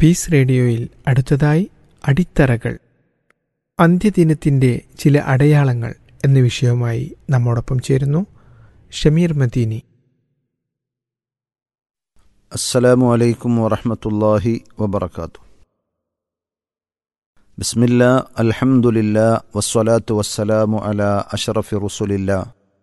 Piece റേഡിയോയിൽ അടുത്തതായി അടിത്തറകൾ അന്ത്യദിനത്തിൻ്റെ ചില അടയാളങ്ങൾ എന്ന വിഷയവുമായി നമ്മോടൊപ്പം ചേരുന്നു ഷമീർ മദീനി അസ്സലാമു അലൈക്കും വറഹമത്തല്ലാഹി വബർക്കാത്തു ബിസ്മില്ലാ അൽഹംദുലില്ലാ വസ്സലാത്തു വസ്സലാമു അലാ അഷറഫി റുസുലില്ലാ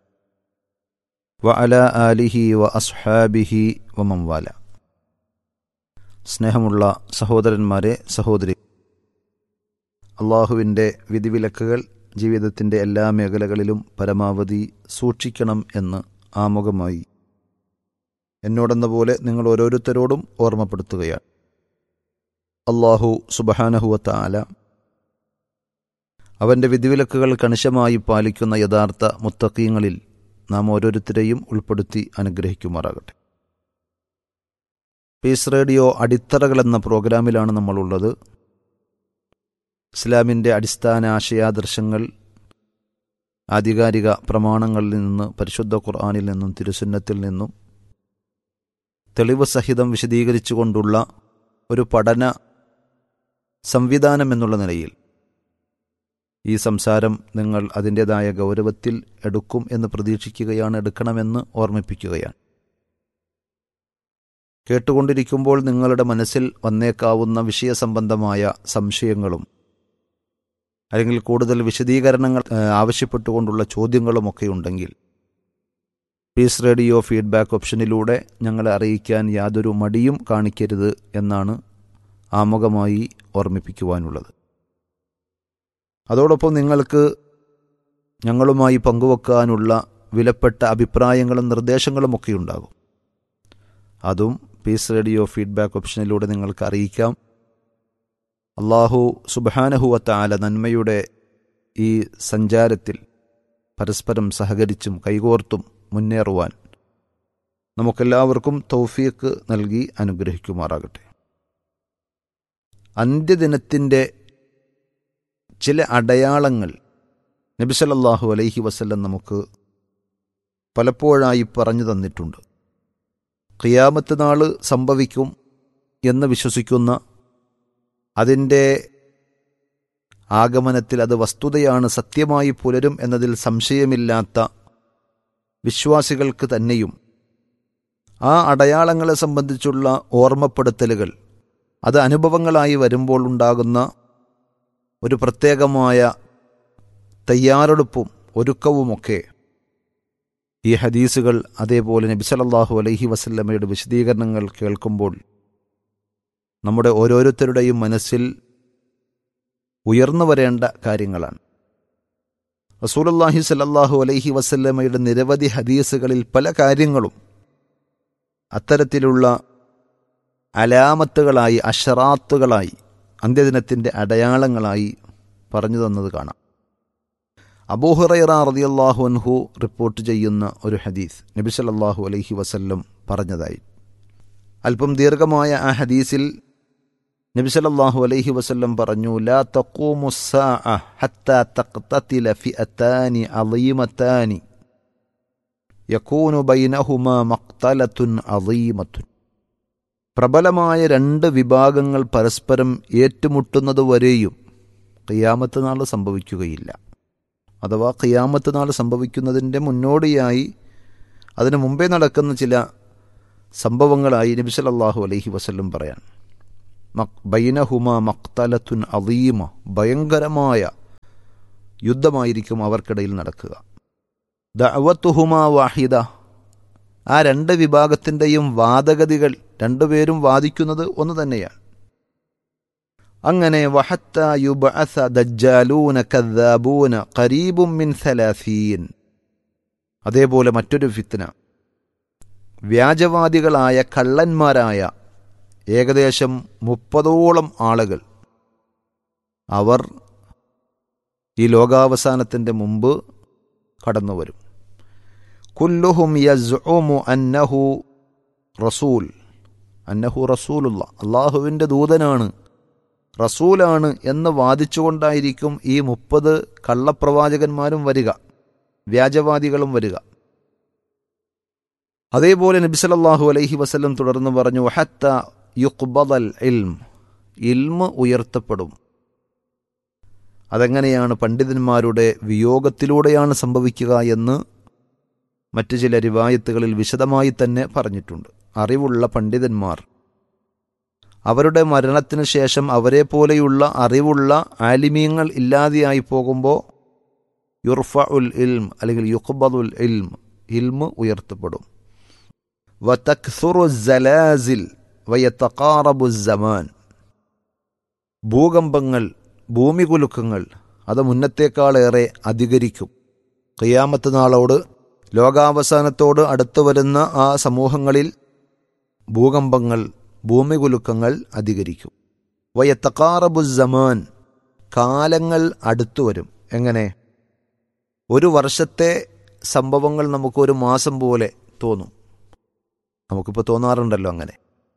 വ അലാ ആലിഹി വ അസ്ഹാബിഹി വ മംവാല സ്നേഹമുള്ള സഹോദരന്മാരെ സഹോദരി അള്ളാഹുവിൻ്റെ വിധിവിലക്കുകൾ ജീവിതത്തിൻ്റെ എല്ലാ മേഖലകളിലും പരമാവധി സൂക്ഷിക്കണം എന്ന് ആമുഖമായി എന്നോടെന്ന പോലെ നിങ്ങൾ ഓരോരുത്തരോടും ഓർമ്മപ്പെടുത്തുകയാണ് അള്ളാഹു സുബഹാനഹുവത്ത ആല അവൻ്റെ വിധിവിലക്കുകൾ കണിശമായി പാലിക്കുന്ന യഥാർത്ഥ മുത്തക്കീങ്ങളിൽ നാം ഓരോരുത്തരെയും ഉൾപ്പെടുത്തി അനുഗ്രഹിക്കുമാറാകട്ടെ പീസ് റേഡിയോ അടിത്തറകൾ എന്ന പ്രോഗ്രാമിലാണ് നമ്മളുള്ളത് ഇസ്ലാമിൻ്റെ അടിസ്ഥാന ആശയാദർശങ്ങൾ ആധികാരിക പ്രമാണങ്ങളിൽ നിന്ന് പരിശുദ്ധ ഖുർആാനിൽ നിന്നും തിരുസുന്നത്തിൽ നിന്നും തെളിവ് സഹിതം വിശദീകരിച്ചുകൊണ്ടുള്ള ഒരു പഠന സംവിധാനം എന്നുള്ള നിലയിൽ ഈ സംസാരം നിങ്ങൾ അതിൻ്റെതായ ഗൗരവത്തിൽ എടുക്കും എന്ന് പ്രതീക്ഷിക്കുകയാണ് എടുക്കണമെന്ന് ഓർമ്മിപ്പിക്കുകയാണ് കേട്ടുകൊണ്ടിരിക്കുമ്പോൾ നിങ്ങളുടെ മനസ്സിൽ വന്നേക്കാവുന്ന വിഷയസംബന്ധമായ സംശയങ്ങളും അല്ലെങ്കിൽ കൂടുതൽ വിശദീകരണങ്ങൾ ആവശ്യപ്പെട്ടുകൊണ്ടുള്ള ചോദ്യങ്ങളുമൊക്കെ ഉണ്ടെങ്കിൽ പീസ് റേഡിയോ ഫീഡ്ബാക്ക് ഓപ്ഷനിലൂടെ ഞങ്ങളെ അറിയിക്കാൻ യാതൊരു മടിയും കാണിക്കരുത് എന്നാണ് ആമുഖമായി ഓർമ്മിപ്പിക്കുവാനുള്ളത് അതോടൊപ്പം നിങ്ങൾക്ക് ഞങ്ങളുമായി പങ്കുവെക്കാനുള്ള വിലപ്പെട്ട അഭിപ്രായങ്ങളും നിർദ്ദേശങ്ങളുമൊക്കെ ഉണ്ടാകും അതും പീസ് റേഡിയോ ഫീഡ്ബാക്ക് ഓപ്ഷനിലൂടെ നിങ്ങൾക്ക് അറിയിക്കാം അള്ളാഹു സുബാനഹുവത്താല നന്മയുടെ ഈ സഞ്ചാരത്തിൽ പരസ്പരം സഹകരിച്ചും കൈകോർത്തും മുന്നേറുവാൻ നമുക്കെല്ലാവർക്കും തൗഫീക്ക് നൽകി അനുഗ്രഹിക്കുമാറാകട്ടെ അന്ത്യദിനത്തിൻ്റെ ചില അടയാളങ്ങൾ നബിസലല്ലാഹു അലൈഹി വസല്ലം നമുക്ക് പലപ്പോഴായി പറഞ്ഞു തന്നിട്ടുണ്ട് ഖിയാമത്ത് നാൾ സംഭവിക്കും എന്ന് വിശ്വസിക്കുന്ന അതിൻ്റെ ആഗമനത്തിൽ അത് വസ്തുതയാണ് സത്യമായി പുലരും എന്നതിൽ സംശയമില്ലാത്ത വിശ്വാസികൾക്ക് തന്നെയും ആ അടയാളങ്ങളെ സംബന്ധിച്ചുള്ള ഓർമ്മപ്പെടുത്തലുകൾ അത് അനുഭവങ്ങളായി വരുമ്പോൾ ഉണ്ടാകുന്ന ഒരു പ്രത്യേകമായ തയ്യാറെടുപ്പും ഒരുക്കവുമൊക്കെ ഈ ഹദീസുകൾ അതേപോലെ നബി സല്ലല്ലാഹു അലൈഹി വസല്ലമയുടെ വിശദീകരണങ്ങൾ കേൾക്കുമ്പോൾ നമ്മുടെ ഓരോരുത്തരുടെയും മനസ്സിൽ ഉയർന്നു വരേണ്ട കാര്യങ്ങളാണ് റസൂലുള്ളാഹി സല്ലല്ലാഹു അലൈഹി വസല്ലമയുടെ നിരവധി ഹദീസുകളിൽ പല കാര്യങ്ങളും അത്തരത്തിലുള്ള അലാമത്തുകളായി അഷറാത്തുകളായി അന്ത്യദിനത്തിൻ്റെ അടയാളങ്ങളായി പറഞ്ഞു തന്നത് കാണാം അബൂഹുറൈറ റളിയല്ലാഹു അൻഹു റിപ്പോർട്ട് ചെയ്യുന്ന ഒരു ഹദീസ് നബി സല്ലല്ലാഹു അലൈഹി വസല്ലം പറഞ്ഞതായി അല്പം ദീർഘമായ ആ ഹദീസിൽ നബി സല്ലല്ലാഹു അലൈഹി വസല്ലം പറഞ്ഞു ലാ തഖൂമു സ്സാഅ ഹത്താ തഖ്തതില ഫിഅതാനി അളീമതാനി യകൂനു ബൈനഹുമാ മഖ്തലത്തുൻ അളീമത്തുൻ പ്രബലമായ രണ്ട് വിഭാഗങ്ങൾ പരസ്പരം ഏറ്റുമുട്ടുന്നതുവരെയും ഖിയാമത്ത് നാൾ സംഭവിക്കുകയില്ല അഥവാ ഖിയാമത്ത് നാൾ സംഭവിക്കുന്നതിൻ്റെ മുന്നോടിയായി അതിനു മുമ്പേ നടക്കുന്ന ചില സംഭവങ്ങളായി നബി സല്ലല്ലാഹു അലൈഹി വസല്ലം പറയാൻ ബൈനഹുമ മക്തലത്തുൻ അലീമ ഭയങ്കരമായ യുദ്ധമായിരിക്കും അവർക്കിടയിൽ നടക്കുക ദഅവത്തുഹുമ വാഹിദ ആ രണ്ട് വിഭാഗത്തിൻ്റെയും വാദഗതികൾ രണ്ടുപേരും വാദിക്കുന്നത് ഒന്ന് തന്നെയാണ് അങ്ങനെ വഹത്ത യുബഅസ ദജ്ജാലൂന കദ്ദാബൂന ഖരീബും മിൻ സലാസീൻ അതേപോലെ മറ്റൊരു ഫിത്ന വ്യാജവാദികളായ കള്ളന്മാരായ ഏകദേശം മുപ്പതോളം ആളുകൾ അവർ ഈ ലോകാവസാനത്തിൻ്റെ മുമ്പ് കടന്നു വരും കുല്ലുഹും യസ്ഉമു അന്നഹു റസൂൽ അന്നഹു റസൂലുള്ള അള്ളാഹുവിൻ്റെ ദൂതനാണ് റസൂലാണ് എന്ന് വാദിച്ചുകൊണ്ടായിരിക്കും ഈ മുപ്പത് കള്ളപ്രവാചകന്മാരും വരിക വ്യാജവാദികളും വരിക അതേപോലെ നബിസലല്ലാഹു അലൈഹി വസല്ലം തുടർന്ന് പറഞ്ഞു ഹത്ത യുക്ബദൽ ഇൽം ഇൽമ ഉയർത്തപ്പെടും അതെങ്ങനെയാണ് പണ്ഡിതന്മാരുടെ വിയോഗത്തിലൂടെയാണ് സംഭവിക്കുക എന്ന് മറ്റു ചില റിവായത്തുകളിൽ വിശദമായി തന്നെ പറഞ്ഞിട്ടുണ്ട് അറിവുള്ള പണ്ഡിതന്മാർ അവരുടെ മരണത്തിന് ശേഷം അവരെ പോലെയുള്ള അറിവുള്ള ആലിമീങ്ങൾ ഇല്ലാതെയായി പോകുമ്പോൾ യുർഫ ഉൽ ഇൽം അല്ലെങ്കിൽ യുഖബദുൽ ഇൽം ഇൽമ് ഉയർത്തപ്പെടും വതക്സുറു സലാസിൽ വയത്തക്കാറബു സമാൻ ഭൂകമ്പങ്ങൾ ഭൂമികുലുക്കങ്ങൾ അത് മുന്നത്തേക്കാളേറെ അധികരിക്കും ഖിയാമത്ത് നാളോട് ലോകാവസാനത്തോട് അടുത്തു വരുന്ന ആ സമൂഹങ്ങളിൽ ഭൂകമ്പങ്ങൾ ഭൂമികുലുക്കങ്ങൾ അധികരിക്കും വയത്തക്കാറബു സമാൻ കാലങ്ങൾ അടുത്തു വരും എങ്ങനെ ഒരു വർഷത്തെ സംഭവങ്ങൾ നമുക്ക് ഒരു മാസം പോലെ തോന്നും നമുക്കിപ്പോൾ തോന്നാറുണ്ടല്ലോ അങ്ങനെ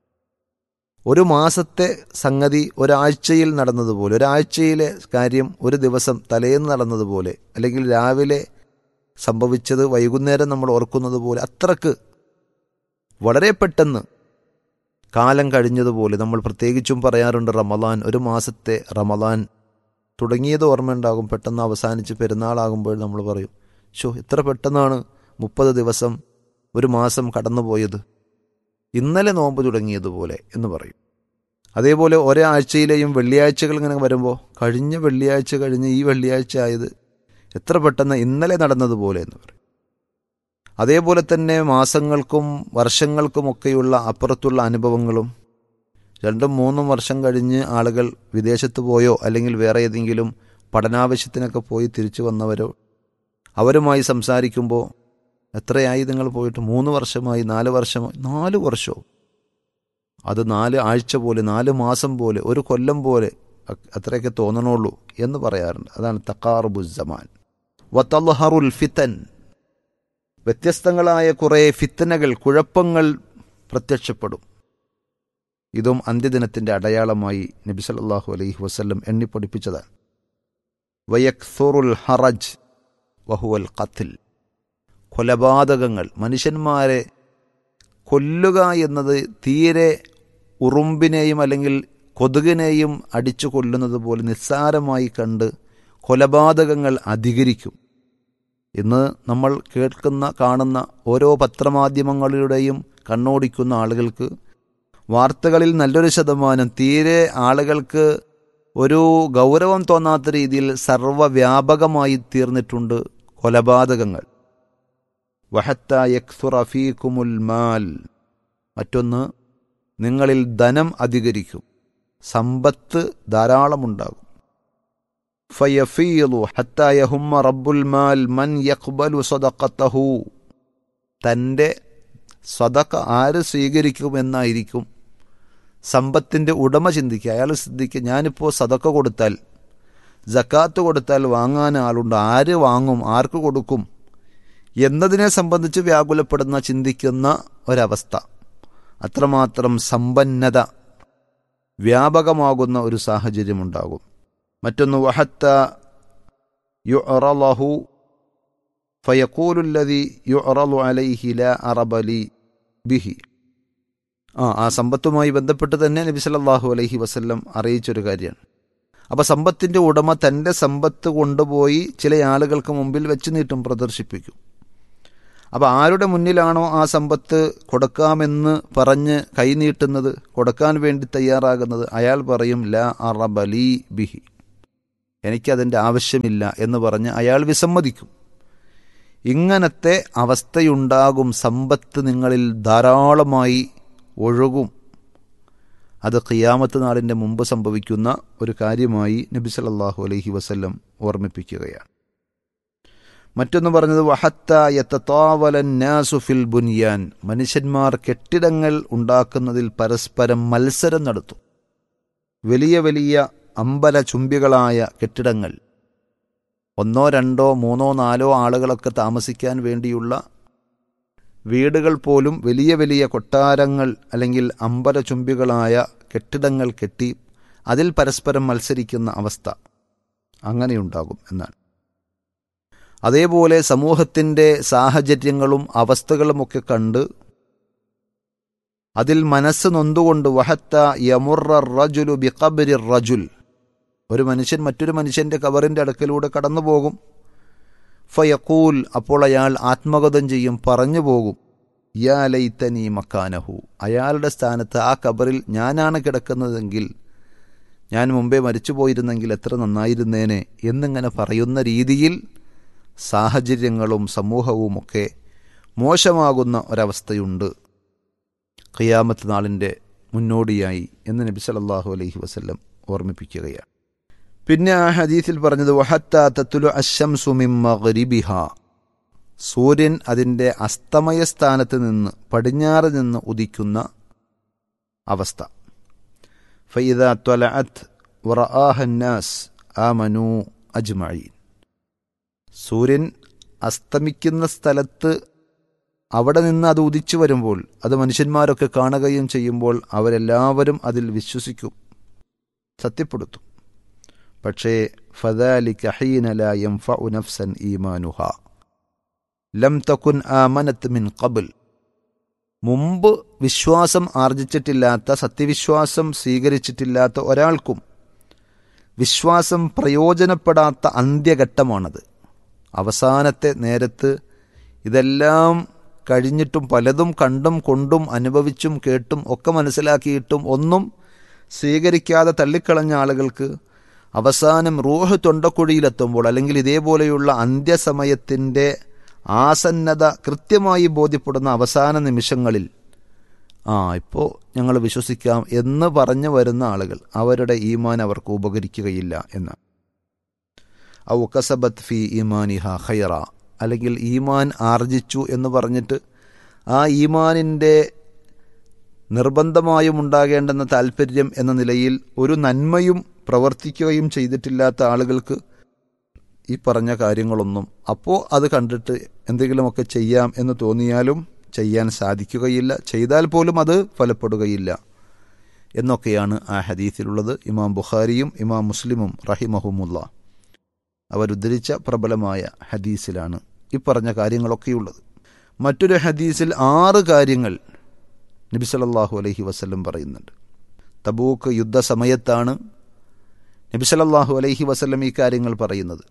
ഒരു മാസത്തെ സംഗതി ഒരാഴ്ചയിൽ നടന്നതുപോലെ ഒരാഴ്ചയിലെ കാര്യം ഒരു ദിവസം തലേന്ന് നടന്നതുപോലെ അല്ലെങ്കിൽ രാവിലെ സംഭവിച്ചത് വൈകുന്നേരം നമ്മൾ ഓർക്കുന്നത് പോലെ അത്രക്ക് വളരെ പെട്ടെന്ന് കാലം കഴിഞ്ഞതുപോലെ നമ്മൾ പ്രത്യേകിച്ചും പറയാറുണ്ട് റമദാൻ ഒരു മാസത്തെ റമദാൻ തുടങ്ങിയത് ഓർമ്മയുണ്ടാകും പെട്ടെന്ന് അവസാനിച്ച് പെരുന്നാളാകുമ്പോൾ നമ്മൾ പറയും ഷോ ഇത്ര പെട്ടെന്നാണ് മുപ്പത് ദിവസം ഒരു മാസം കടന്നുപോയത് ഇന്നലെ നോമ്പ് തുടങ്ങിയതുപോലെ എന്ന് പറയും അതേപോലെ ഒരാഴ്ചയിലെയും വെള്ളിയാഴ്ചകൾ ഇങ്ങനെ വരുമ്പോൾ കഴിഞ്ഞ വെള്ളിയാഴ്ച കഴിഞ്ഞ് ഈ വെള്ളിയാഴ്ച ആയത് എത്ര പെട്ടെന്ന് ഇന്നലെ നടന്നതുപോലെ എന്ന് പറയും അതേപോലെ തന്നെ മാസങ്ങൾക്കും വർഷങ്ങൾക്കുമൊക്കെയുള്ള അപ്പുറത്തുള്ള അനുഭവങ്ങളും രണ്ടും മൂന്നും വർഷം കഴിഞ്ഞ് ആളുകൾ വിദേശത്ത് പോയോ അല്ലെങ്കിൽ വേറെ ഏതെങ്കിലും പഠനാവശ്യത്തിനൊക്കെ പോയി തിരിച്ചു വന്നവരോ അവരുമായി സംസാരിക്കുമ്പോൾ എത്രയായി നിങ്ങൾ പോയിട്ട് മൂന്ന് വർഷമായി നാല് വർഷമായി നാല് വർഷവും അത് നാല് ആഴ്ച പോലെ നാല് മാസം പോലെ ഒരു കൊല്ലം പോലെ അത്രയൊക്കെ തോന്നണുള്ളൂ എന്ന് പറയാറുണ്ട് അതാണ് തക്കാറുബുസമാൻ വത്തൽഹറുൽ ഫിത്തൻ വ്യത്യസ്തങ്ങളായ കുറേ ഫിത്തനകൾ കുഴപ്പങ്ങൾ പ്രത്യക്ഷപ്പെടും ഇതും അന്ത്യദിനത്തിന്റെ അടയാളമായി നബി സല്ലല്ലാഹു അലൈഹി വസല്ലം എണ്ണി പഠിപ്പിച്ചതാണ് വയക്സുറുൽ ഹറജ് വഹുവൽ ഖത്തിൽ കൊലപാതകങ്ങൾ മനുഷ്യന്മാരെ കൊല്ലുക എന്നത് തീരെ ഉറുമ്പിനെയും അല്ലെങ്കിൽ കൊതുകിനെയും അടിച്ചു കൊല്ലുന്നത് പോലെ നിസ്സാരമായി കണ്ട് കൊലപാതകങ്ങൾ അധികരിക്കും ഇന്ന് നമ്മൾ കേൾക്കുന്ന കാണുന്ന ഓരോ പത്രമാധ്യമങ്ങളുടെയും കണ്ണോടിക്കുന്ന ആളുകൾക്ക് വാർത്തകളിൽ നല്ലൊരു ശതമാനം തീരെ ആളുകൾക്ക് ഒരു ഗൗരവം തോന്നാത്ത രീതിയിൽ സർവവ്യാപകമായി തീർന്നിട്ടുണ്ട് കൊലപാതകങ്ങൾ വഹത്ത യക്സുറഫീക്കുമുൽ മാൽ മറ്റൊന്ന് നിങ്ങളിൽ ധനം അധികരിക്കും സമ്പത്ത് ധാരാളമുണ്ടാകും ഫയഫീലു ഹത്ത യഹുമ്മ റബ്ബുൽ മാൽ മൻ യഖ്ബലു സദഖത്തഹു തൻ്റെ സ്വതക്ക ആര് സ്വീകരിക്കുമെന്നായിരിക്കും സമ്പത്തിൻ്റെ ഉടമ ചിന്തിക്കുക അയാൾ ചിന്തിക്കുക ഞാനിപ്പോൾ സതക്ക കൊടുത്താൽ ജക്കാത്ത് കൊടുത്താൽ വാങ്ങാൻ ആളുണ്ട് ആര് വാങ്ങും ആർക്ക് കൊടുക്കും എന്നതിനെ സംബന്ധിച്ച് വ്യാകുലപ്പെടുന്ന ചിന്തിക്കുന്ന ഒരവസ്ഥ അത്രമാത്രം സമ്പന്നത വ്യാപകമാകുന്ന ഒരു സാഹചര്യമുണ്ടാകും മറ്റൊന്ന് വഹത്ത യുറലഹു ഫയക്കൂലുല്ലതി യുറലു അലൈഹി ല അറബലി ബിഹി ആ ആ സമ്പത്തുമായി ബന്ധപ്പെട്ട് തന്നെ നബി സല്ലല്ലാഹു അലൈഹി വസല്ലം അറിയിച്ചൊരു കാര്യമാണ് അപ്പോൾ സമ്പത്തിൻ്റെ ഉടമ തൻ്റെ സമ്പത്ത് കൊണ്ടുപോയി ചില ആളുകൾക്ക് മുമ്പിൽ വെച്ച് നീട്ടും പ്രദർശിപ്പിക്കും അപ്പോൾ ആരുടെ മുന്നിലാണോ ആ സമ്പത്ത് കൊടുക്കാമെന്ന് പറഞ്ഞ് കൈനീട്ടുന്നത് കൊടുക്കാൻ വേണ്ടി തയ്യാറാകുന്നത് അയാൾ പറയും ല അറബലി ബിഹി എനിക്കതിൻ്റെ ആവശ്യമില്ല എന്ന് പറഞ്ഞ് അയാൾ വിസമ്മതിക്കും ഇങ്ങനത്തെ അവസ്ഥയുണ്ടാകും സമ്പത്ത് നിങ്ങളിൽ ധാരാളമായി ഒഴുകും അത് ഖിയാമത്ത് നാളിൻ്റെ മുമ്പ് സംഭവിക്കുന്ന ഒരു കാര്യമായി നബി സല്ലല്ലാഹു അലൈഹി വസല്ലം ഓർമ്മിപ്പിക്കുകയാണ് മറ്റൊന്ന് പറഞ്ഞത് വഹത്ത യത്തത്താവലന്നാസു ഫിൽ ബുനിയാൻ മനുഷ്യന്മാർ കെട്ടിടങ്ങൾ ഉണ്ടാക്കുന്നതിൽ പരസ്പരം മത്സരം നടത്തും വലിയ വലിയ അമ്പല ചുംബികളായ കെട്ടിടങ്ങൾ ഒന്നോ രണ്ടോ മൂന്നോ നാലോ ആളുകളൊക്കെ താമസിക്കാൻ വേണ്ടിയുള്ള വീടുകൾ പോലും വലിയ വലിയ കൊട്ടാരങ്ങൾ അല്ലെങ്കിൽ അമ്പല ചുംബികളായ കെട്ടിടങ്ങൾ കെട്ടി അതിൽ പരസ്പരം മത്സരിക്കുന്ന അവസ്ഥ അങ്ങനെയുണ്ടാകും എന്നാണ് അതേപോലെ സമൂഹത്തിൻ്റെ സാഹചര്യങ്ങളും അവസ്ഥകളുമൊക്കെ കണ്ട് അതിൽ മനസ്സ് നൊന്തുകൊണ്ട് വഹത്ത യമുറ റജുലു ബിഖബരി റജുൽ ഒരു മനുഷ്യൻ മറ്റൊരു മനുഷ്യന്റെ കബറിന്റെ അടുക്കലൂടെ കടന്നു പോകും ഫയക്കൂൽ അപ്പോൾ അയാൾ ആത്മഗതം ചെയ്യും പറഞ്ഞു പോകും യാ ലൈത്തനി മക്കാനഹു അയാളുടെ സ്ഥാനത്ത് ആ കബറിൽ ഞാനാണ് കിടക്കുന്നതെങ്കിൽ ഞാൻ മുമ്പേ മരിച്ചു പോയിരുന്നെങ്കിൽ എത്ര നന്നായിരുന്നേനെ എന്നിങ്ങനെ പറയുന്ന രീതിയിൽ സാഹചര്യങ്ങളും സമൂഹവുമൊക്കെ മോശമാകുന്ന ഒരവസ്ഥയുണ്ട് ഖിയാമത്ത് നാളിൻ്റെ മുന്നോടിയായി എന്ന് നബി സല്ലല്ലാഹു അലൈഹി വസല്ലം ഓർമ്മിപ്പിക്കുകയാണ് പിന്നെ ആ ഹദീസിൽ പറഞ്ഞത് വഹത്ത തത്തുലു അശംസു മിൻ മഗ്രിബിഹ സൂര്യൻ അതിൻ്റെ അസ്തമയ സ്ഥാനത്ത് നിന്ന് പടിഞ്ഞാറ് നിന്ന് ഉദിക്കുന്ന അവസ്ഥ ഫൈദ ത്വലഅത് വറആഹ الناس ആമനു അജ്മഈൻ സൂര്യൻ അസ്തമിക്കുന്ന സ്ഥലത്ത് അവിടെ നിന്ന് അത് ഉദിച്ചു വരുമ്പോൾ അത് മനുഷ്യന്മാരൊക്കെ കാണുകയും ചെയ്യുമ്പോൾ അവരെല്ലാവരും അതിൽ വിശ്വസിക്കും സത്യപ്പെടുത്തും പക്ഷേ ഫദാലിക ഹീന ലാ യൻഫഉ നഫ്സൻ ഈമാനുഹ ലം തകുൻ ആമനത്ത് മിൻ ഖബൽ മുമ്പ് വിശ്വാസം ആർജിച്ചിട്ടില്ലാത്ത സത്യവിശ്വാസം സ്വീകരിച്ചിട്ടില്ലാത്ത ഒരാൾക്കും വിശ്വാസം പ്രയോജനപ്പെടാത്ത അന്ത്യഘട്ടമാണത് അവസാനത്തെ നേരത്ത് ഇതെല്ലാം കഴിഞ്ഞിട്ടും പലതും കണ്ടും കൊണ്ടും അനുഭവിച്ചും കേട്ടും ഒക്കെ മനസ്സിലാക്കിയിട്ടും ഒന്നും സ്വീകരിക്കാതെ തള്ളിക്കളഞ്ഞ ആളുകൾക്ക് അവസാനം റൂഹ് തൊണ്ടക്കുഴിയിലെത്തുമ്പോൾ അല്ലെങ്കിൽ ഇതേപോലെയുള്ള അന്ത്യസമയത്തിൻ്റെ ആസന്നത കൃത്യമായി ബോധ്യപ്പെടുന്ന അവസാന നിമിഷങ്ങളിൽ ആ ഇപ്പോൾ ഞങ്ങൾ വിശ്വസിക്കാം എന്ന് പറഞ്ഞു വരുന്ന ആളുകൾ അവരുടെ ഈമാൻ അവർക്ക് ഉപകരിക്കുകയില്ല എന്ന് ഔ കസബത്ത് ഫി ഈമാനിഹ ഖൈറ അല്ലെങ്കിൽ ഈമാൻ ആർജിച്ചു എന്ന് പറഞ്ഞിട്ട് ആ ഈമാനിൻ്റെ നിർബന്ധമായും ഉണ്ടാകേണ്ടെന്ന താല്പര്യം എന്ന നിലയിൽ ഒരു നന്മയും പ്രവർത്തിക്കുകയും ചെയ്തിട്ടില്ലാത്ത ആളുകൾക്ക് ഈ പറഞ്ഞ കാര്യങ്ങളൊന്നും അപ്പോൾ അത് കണ്ടിട്ട് എന്തെങ്കിലുമൊക്കെ ചെയ്യാം എന്ന് തോന്നിയാലും ചെയ്യാൻ സാധിക്കുകയില്ല ചെയ്താൽ പോലും അത് ഫലപ്പെടുകയില്ല എന്നൊക്കെയാണ് ആ ഹദീസിലുള്ളത് ഇമാം ബുഖാരിയും ഇമാം മുസ്ലിമും റഹിമഹുമുല്ല അവരുദ്ധരിച്ച പ്രബലമായ ഹദീസിലാണ് ഈ പറഞ്ഞ കാര്യങ്ങളൊക്കെയുള്ളത് മറ്റൊരു ഹദീസിൽ ആറ് കാര്യങ്ങൾ നബി സല്ലല്ലാഹു അലൈഹി വസല്ലം പറയുന്നുണ്ട് തബൂക്ക് യുദ്ധസമയത്താണ് നബി സല്ലല്ലാഹു അലൈഹി വസല്ലം ഈ കാര്യങ്ങൾ പറയുന്നത്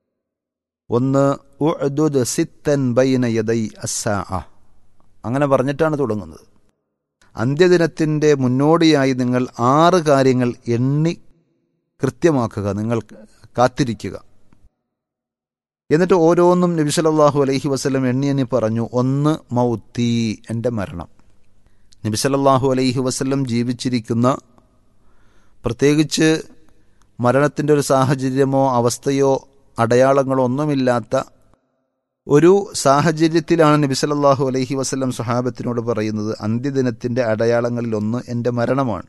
ഒന്ന് ഉഅ്ദുദ് സിത്തൻ ബൈന യദൈ അസ്സാഅ അങ്ങനെ പറഞ്ഞിട്ടാണ് തുടങ്ങുന്നത് അന്ത്യദിനത്തിൻ്റെ മുന്നോടിയായി നിങ്ങൾ ആറ് കാര്യങ്ങൾ എണ്ണി കൃത്യമാക്കുക നിങ്ങൾ കാത്തിരിക്കുക എന്നിട്ട് ഓരോന്നും നബി സല്ലല്ലാഹു അലൈഹി വസല്ലം എണ്ണി എണ്ണി പറഞ്ഞു ഒന്ന് മൗത്തി എൻ്റെ മരണം നബി സല്ലല്ലാഹു അലൈഹി വസല്ലം ജീവിച്ചിരിക്കുന്ന പ്രത്യേകിച്ച് മരണത്തിൻ്റെ ഒരു സാഹചര്യമോ അവസ്ഥയോ അടയാളങ്ങളോ ഒന്നുമില്ലാത്ത ഒരു സാഹചര്യത്തിലാണ് നബി സല്ലല്ലാഹു അലൈഹി വസല്ലം സുഹാബത്തിനോട് പറയുന്നത് അന്ത്യദിനത്തിൻ്റെ അടയാളങ്ങളിൽ ഒന്ന് എൻ്റെ മരണമാണ്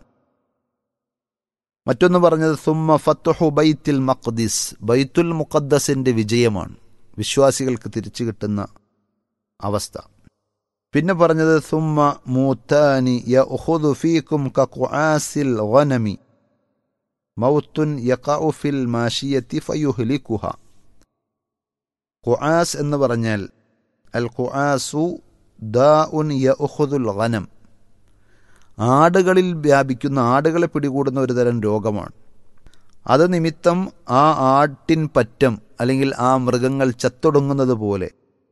മറ്റൊന്ന് പറഞ്ഞത് സുമ്മ ഫത്തുഹു ബൈത്തുൽ മഖ്ദിസ് ബൈത്തുൽ മുഖദ്ദസിന്റെ വിജയമാണ് വിശ്വാസികൾക്ക് തിരിച്ചു കിട്ടുന്ന അവസ്ഥ പിന്നെ പറഞ്ഞത് സുമ്മ മൂത്താനി യഖുദു ഫീക്കും കഖുആസിൽ ഗനമി മൗത്തുൻ യഖഉ ഫിൽ മാഷിയത്തി ഫയുഹ്ലിക്കുഹ ഖുആസ് എന്ന് പറഞ്ഞാൽ അൽ ഖുആസു ദാഉൻ യഖുദുൽ ഗനം ആടുകളിൽ വ്യാപിക്കുന്ന ആടുകളെ പിടികൂടുന്ന ഒരു തരം രോഗമാണ് അത് നിമിത്തം ആ ആട്ടിൻ പറ്റം അല്ലെങ്കിൽ ആ മൃഗങ്ങൾ ചത്തൊടുങ്ങുന്നത് പോലെ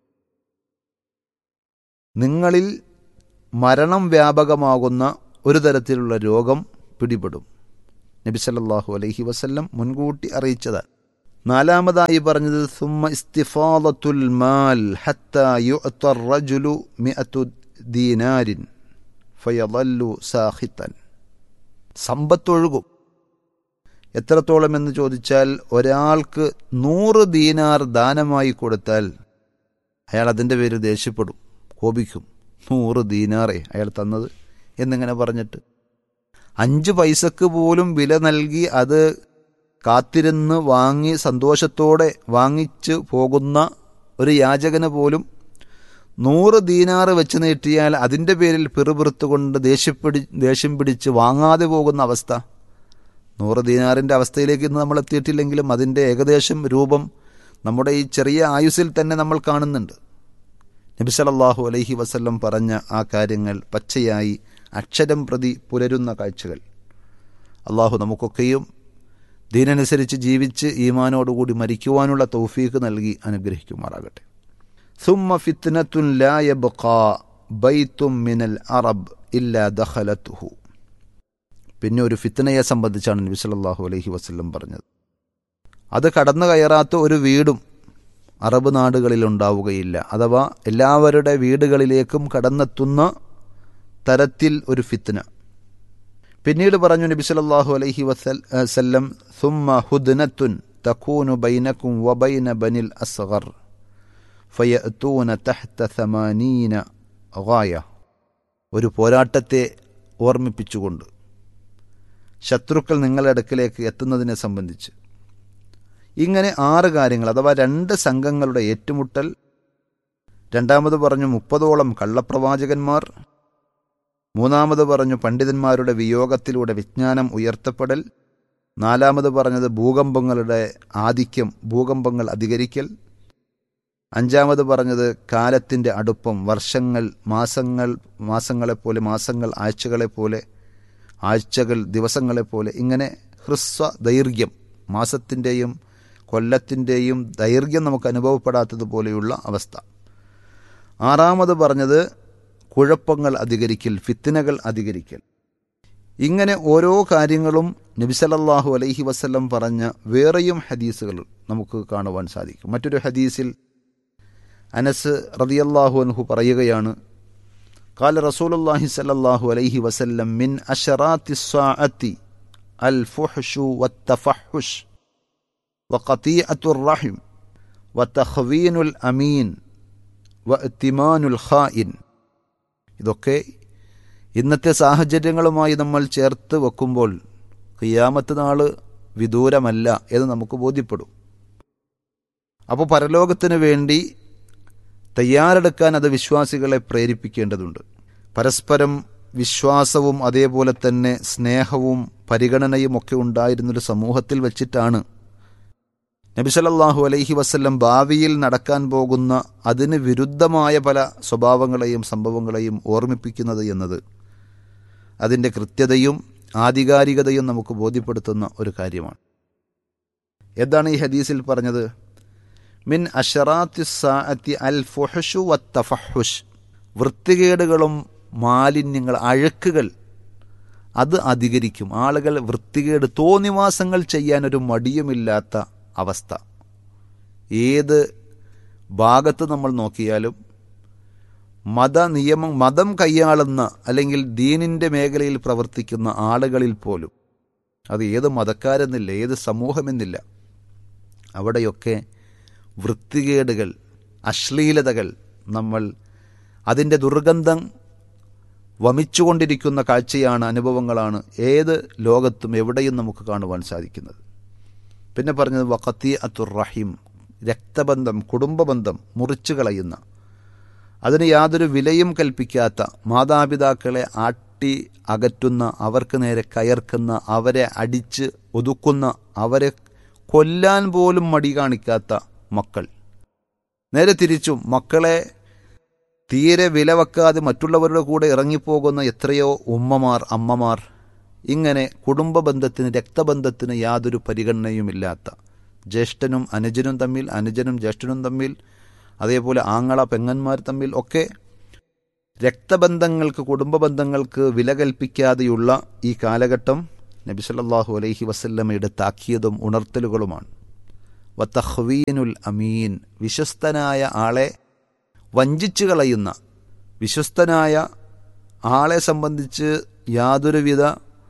നിങ്ങളിൽ മരണം വ്യാപകമാകുന്ന ഒരു തരത്തിലുള്ള രോഗം പിടിപെടും നബി സല്ലല്ലാഹു അലൈഹി വസല്ലം മുൻകൂട്ടി അറിയിച്ചതാണ് നാലാമതായി പറഞ്ഞത് സുമ്മ ഇസ്തിഫാദത്തുൽ മാൽ ഹത്ത യുഅത്ത റജുലു മിഅത്തു ദീനാരിൻ ഫയലല്ലു സാഹിത്തൻ സമ്പത്തൊഴുകും എത്രത്തോളം എന്ന് ചോദിച്ചാൽ ഒരാൾക്ക് നൂറ് ദീനാർ ദാനമായി കൊടുത്താൽ അയാൾ അതിൻ്റെ പേര് ദേഷ്യപ്പെടും കോപിക്കും നൂറ് ദീനാറേ അയാൾ തന്നത് എന്നിങ്ങനെ പറഞ്ഞിട്ട് അഞ്ച് പൈസക്ക് പോലും വില നൽകി അത് കാത്തിരുന്ന് വാങ്ങി സന്തോഷത്തോടെ വാങ്ങിച്ച് പോകുന്ന ഒരു യാചകന് പോലും നൂറ് ദീനാറ് വെച്ച് നീട്ടിയാൽ അതിൻ്റെ പേരിൽ പിറുപിറുത്തുകൊണ്ട് ദേഷ്യപ്പിടി ദേഷ്യം പിടിച്ച് വാങ്ങാതെ പോകുന്ന അവസ്ഥ നൂറ് ദീനാറിൻ്റെ അവസ്ഥയിലേക്ക് ഇന്ന് നമ്മൾ എത്തിയിട്ടില്ലെങ്കിലും അതിൻ്റെ ഏകദേശം രൂപം നമ്മുടെ ഈ ചെറിയ ആയുസ്സിൽ തന്നെ നമ്മൾ കാണുന്നുണ്ട് നബി സല്ലല്ലാഹു അലൈഹി വസല്ലം പറഞ്ഞ ആ കാര്യങ്ങൾ പച്ചയായി അക്ഷരം പ്രതി പുലരുന്ന കാഴ്ചകൾ അള്ളാഹു നമുക്കൊക്കെയും ദീനനുസരിച്ച് ജീവിച്ച് ഈമാനോടുകൂടി മരിക്കുവാനുള്ള തൗഫീക്ക് നൽകി അനുഗ്രഹിക്കുമാറാകട്ടെ സുമ്മ ഫിത്നത്തുൻ ലാ യബ്ഖാ ബൈത്തും മിനൽ അറബ് ഇല്ലാ ദഖലത്തുഹു പിന്നെ ഒരു ഫിത്നയെ സംബന്ധിച്ചാണ് നബി സല്ലല്ലാഹു അലൈഹി വസല്ലം പറഞ്ഞത് അത് കടന്നു കയറാത്ത ഒരു വീടും അറബ് നാടുകളിൽ ഉണ്ടാവുകയില്ല അഥവാ എല്ലാവരുടെ വീടുകളിലേക്കും കടന്നെത്തുന്ന തരത്തിൽ ഒരു ഫിത്ന പിന്നീട് പറഞ്ഞു നബി സല്ലല്ലാഹു അലൈഹി വസല്ലം സുമ്മ ഹുദ്നത്തുൻ തകൂനു ബൈനക്കും വബൈന ബനിൽ അസ്ഗർ ഫയഅതൂന തഹ്ത സമാനീന ഗായ ഒരു പോരാട്ടത്തെ ഓർമ്മിപ്പിച്ചുകൊണ്ട് ശത്രുക്കൾ നിങ്ങളുടെ അടുക്കലേക്ക് എത്തുന്നതിനെ സംബന്ധിച്ച് ഇങ്ങനെ ആറ് കാര്യങ്ങൾ അഥവാ രണ്ട് സംഘങ്ങളുടെ ഏറ്റുമുട്ടൽ രണ്ടാമത് പറഞ്ഞു മുപ്പതോളം കള്ളപ്രവാചകന്മാർ മൂന്നാമത് പറഞ്ഞു പണ്ഡിതന്മാരുടെ വിയോഗത്തിലൂടെ വിജ്ഞാനം ഉയർത്തപ്പെടൽ നാലാമത് പറഞ്ഞത് ഭൂകമ്പങ്ങളുടെ ആധിക്യം ഭൂകമ്പങ്ങൾ അധികരിക്കൽ അഞ്ചാമത് പറഞ്ഞത് കാലത്തിൻ്റെ അടുപ്പം വർഷങ്ങൾ മാസങ്ങൾ മാസങ്ങളെപ്പോലെ മാസങ്ങൾ ആഴ്ചകളെപ്പോലെ ആഴ്ചകൾ ദിവസങ്ങളെപ്പോലെ ഇങ്ങനെ ഹ്രസ്വ ദൈർഘ്യം മാസത്തിൻ്റെയും കൊല്ലത്തിൻ്റെയും ദൈർഘ്യം നമുക്ക് അനുഭവപ്പെടാത്തതുപോലെയുള്ള അവസ്ഥ ആറാമത് പറഞ്ഞത് കുഴപ്പങ്ങൾ അധികരിക്കൽ ഫിത്തിനകൾ അധികരിക്കൽ ഇങ്ങനെ ഓരോ കാര്യങ്ങളും നബിസലല്ലാഹു അലൈഹി വസ്ല്ലം പറഞ്ഞ വേറെയും ഹദീസുകൾ നമുക്ക് കാണുവാൻ സാധിക്കും മറ്റൊരു ഹദീസിൽ അനസ് റതിയല്ലാഹു അൻഹു പറയുകയാണ് قال رسول الله صلى الله عليه وسلم من أشرات الساعة الفحش والتفحش وقطيعة الرحم وتخوين الأمين واتمان الخائن ഇതൊക്കെ ഇന്നത്തെ സാഹചര്യങ്ങളുമായി നമ്മൾ ചേർത്ത് വെക്കുമ്പോൾ ഖിയാമത്ത് നാള് വിദൂരമല്ല എന്ന് നമുക്ക് ബോധ്യപ്പെടും അപ്പോൾ പരലോകത്തിന് വേണ്ടി തയ്യാറെടുക്കാൻ അത് വിശ്വാസികളെ പ്രേരിപ്പിക്കേണ്ടതുണ്ട് പരസ്പരം വിശ്വാസവും അതേപോലെ തന്നെ സ്നേഹവും പരിഗണനയും ഒക്കെ ഉണ്ടായിരുന്നൊരു സമൂഹത്തിൽ വെച്ചിട്ടാണ് നബിസലല്ലാഹു അലൈഹി വസ്ല്ലം ഭാവിയിൽ നടക്കാൻ പോകുന്ന അതിന് വിരുദ്ധമായ പല സ്വഭാവങ്ങളെയും സംഭവങ്ങളെയും ഓർമ്മിപ്പിക്കുന്നത് എന്നത് അതിൻ്റെ കൃത്യതയും ആധികാരികതയും നമുക്ക് ബോധ്യപ്പെടുത്തുന്ന ഒരു കാര്യമാണ് എന്താണ് ഈ ഹദീസിൽ പറഞ്ഞത് മിൻ അഷറാത്തി സാഅത്തി അൽ ഫുഹഷു വത്തഫഹുഷ് വൃത്തികേടുകളും മാലിന്യങ്ങൾ അഴുക്കുകൾ അത് അധികരിക്കും ആളുകൾ വൃത്തികേട് തോന്നിവാസങ്ങൾ ചെയ്യാനൊരു മടിയുമില്ലാത്ത അവസ്ഥ ഏത് ഭാഗത്ത് നമ്മൾ നോക്കിയാലും മത നിയമം മതം കൈയാളുന്ന അല്ലെങ്കിൽ ദീനിൻ്റെ മേഖലയിൽ പ്രവർത്തിക്കുന്ന ആളുകളിൽ പോലും അത് ഏത് മതക്കാരെന്നില്ല ഏത് സമൂഹമെന്നില്ല അവിടെയൊക്കെ വൃത്തികേടുകൾ അശ്ലീലതകൾ നമ്മൾ അതിൻ്റെ ദുർഗന്ധം വമിച്ചുകൊണ്ടിരിക്കുന്ന കാഴ്ചയാണ് അനുഭവങ്ങളാണ് ഏത് ലോകത്തും എവിടെയും നമുക്ക് കാണുവാൻ സാധിക്കുന്നത് പിന്നെ പറഞ്ഞത് വഖത്തി അത്തുർ റഹീം രക്തബന്ധം കുടുംബബന്ധം മുറിച്ചു കളയുന്ന അതിന് യാതൊരു വിലയും കൽപ്പിക്കാത്ത മാതാപിതാക്കളെ ആട്ടി അകറ്റുന്ന അവർക്ക് നേരെ കയർക്കുന്ന അവരെ അടിച്ച് ഒതുക്കുന്ന അവരെ കൊല്ലാൻ പോലും മടി കാണിക്കാത്ത മക്കൾ നേരെ തിരിച്ചും മക്കളെ തീരെ വില വെക്കാതെ മറ്റുള്ളവരുടെ കൂടെ ഇറങ്ങിപ്പോകുന്ന എത്രയോ ഉമ്മമാർ അമ്മമാർ ഇങ്ങനെ കുടുംബ ബന്ധത്തിന് രക്തബന്ധത്തിന് യാതൊരു പരിഗണനയുമില്ലാത്ത ജ്യേഷ്ഠനും അനുജനും തമ്മിൽ അനുജനും ജ്യേഷ്ഠനും തമ്മിൽ അതേപോലെ ആങ്ങള പെങ്ങന്മാർ തമ്മിൽ ഒക്കെ രക്തബന്ധങ്ങൾക്ക് കുടുംബ ബന്ധങ്ങൾക്ക് വില കൽപ്പിക്കാതെയുള്ള ഈ കാലഘട്ടം നബി സല്ലല്ലാഹു അലൈഹി വസല്ലമയുടെ താക്കീതും ഉണർത്തലുകളുമാണ് വത്തഹ്വീനുൽ അമീൻ വിശ്വസ്തനായ ആളെ വഞ്ചിച്ചു കളയുന്ന വിശ്വസ്തനായ ആളെ സംബന്ധിച്ച് യാതൊരുവിധ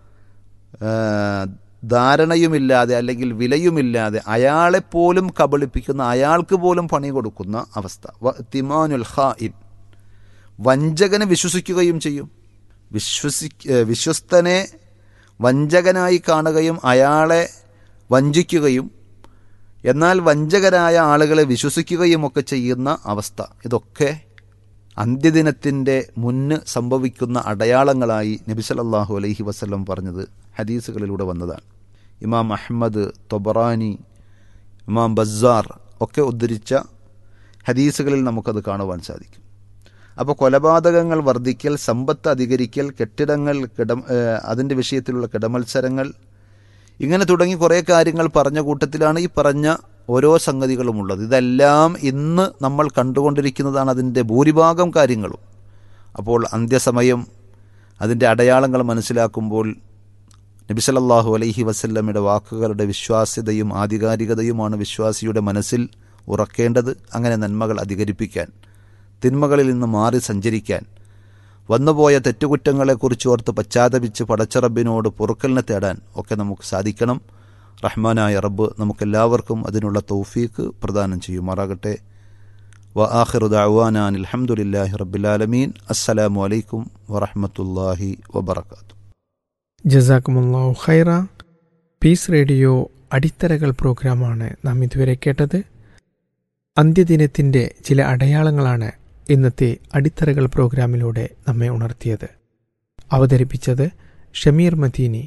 ധാരണയുമില്ലാതെ അല്ലെങ്കിൽ വിലയുമില്ലാതെ അയാളെപ്പോലും കബളിപ്പിക്കുന്ന അയാൾക്ക് പോലും പണി കൊടുക്കുന്ന അവസ്ഥ തിമാനുൽ ഖായിൻ വഞ്ചകനെ വിശ്വസിക്കുകയും ചെയ്യും വിശ്വസി വിശ്വസ്തനെ വഞ്ചകനായി കാണുകയും അയാളെ വഞ്ചിക്കുകയും എന്നാൽ വഞ്ചകരായ ആളുകളെ വിശ്വസിക്കുകയും ഒക്കെ ചെയ്യുന്ന അവസ്ഥ ഇതൊക്കെ അന്ത്യദിനത്തിൻ്റെ മുന്ന് സംഭവിക്കുന്ന അടയാളങ്ങളായി നബി സല്ലല്ലാഹു അലൈഹി വസല്ലം പറഞ്ഞത് ഹദീസുകളിലൂടെ വന്നതാണ് ഇമാം അഹമ്മദ് തൊബറാനി ഇമാം ബസാർ ഒക്കെ ഉദ്ധരിച്ച ഹദീസുകളിൽ നമുക്കത് കാണുവാൻ സാധിക്കും അപ്പോൾ കൊലപാതകങ്ങൾ വർദ്ധിക്കൽ സമ്പത്ത് അധികരിക്കൽ കെട്ടിടങ്ങൾ കിട ഏഹ് അതിൻ്റെ വിഷയത്തിലുള്ള കിടമത്സരങ്ങൾ ഇങ്ങനെ തുടങ്ങി കുറേ കാര്യങ്ങൾ പറഞ്ഞ കൂട്ടത്തിലാണ് ഈ പറഞ്ഞ ഓരോ സംഗതികളും ഉള്ളത് ഇതെല്ലാം ഇന്ന് നമ്മൾ കണ്ടുകൊണ്ടിരിക്കുന്നതാണ് അതിൻ്റെ ഭൂരിഭാഗം കാര്യങ്ങളും അപ്പോൾ അന്ത്യസമയം അതിൻ്റെ അടയാളങ്ങൾ മനസ്സിലാക്കുമ്പോൾ നബിസലല്ലാഹു അലൈഹി വസല്ലമയുടെ വാക്കുകളുടെ വിശ്വാസ്യതയും ആധികാരികതയുമാണ് വിശ്വാസിയുടെ മനസ്സിൽ ഉറക്കേണ്ടത് അങ്ങനെ നന്മകൾ അധികരിപ്പിക്കാൻ തിന്മകളിൽ നിന്ന് മാറി സഞ്ചരിക്കാൻ വന്നുപോയ തെറ്റുകുറ്റങ്ങളെക്കുറിച്ച് ഓർത്ത് പശ്ചാത്തപിച്ച് പടച്ചറബിനോട് പൊറുക്കലിനെ തേടാൻ ഒക്കെ നമുക്ക് സാധിക്കണം റഹ്മാനായ റബ്ബ് നമുക്കെല്ലാവർക്കും അതിനുള്ള തൗഫീക്ക് പ്രദാനം ചെയ്യുമാറാകട്ടെ വ ആഖിറു ദഅവാനാൻ അൽഹംദുലില്ലാഹി റബ്ബിൽ അസ്സലാമു അലൈക്കും വറഹ്മത്തുള്ളാഹി വബറകാതുഹു ജസാക്കുമുല്ലാഹു ഖൈറ പീസ് റേഡിയോ അടിത്തറകൾ പ്രോഗ്രാമാണ് നാം ഇതുവരെ കേട്ടത് അന്ത്യദിനത്തിൻ്റെ ചില അടയാളങ്ങളാണ് ഇന്നത്തെ അടിത്തറകൾ പ്രോഗ്രാമിലൂടെ നമ്മെ ഉണർത്തിയത് അവതരിപ്പിച്ചത് ഷമീർ മദീനി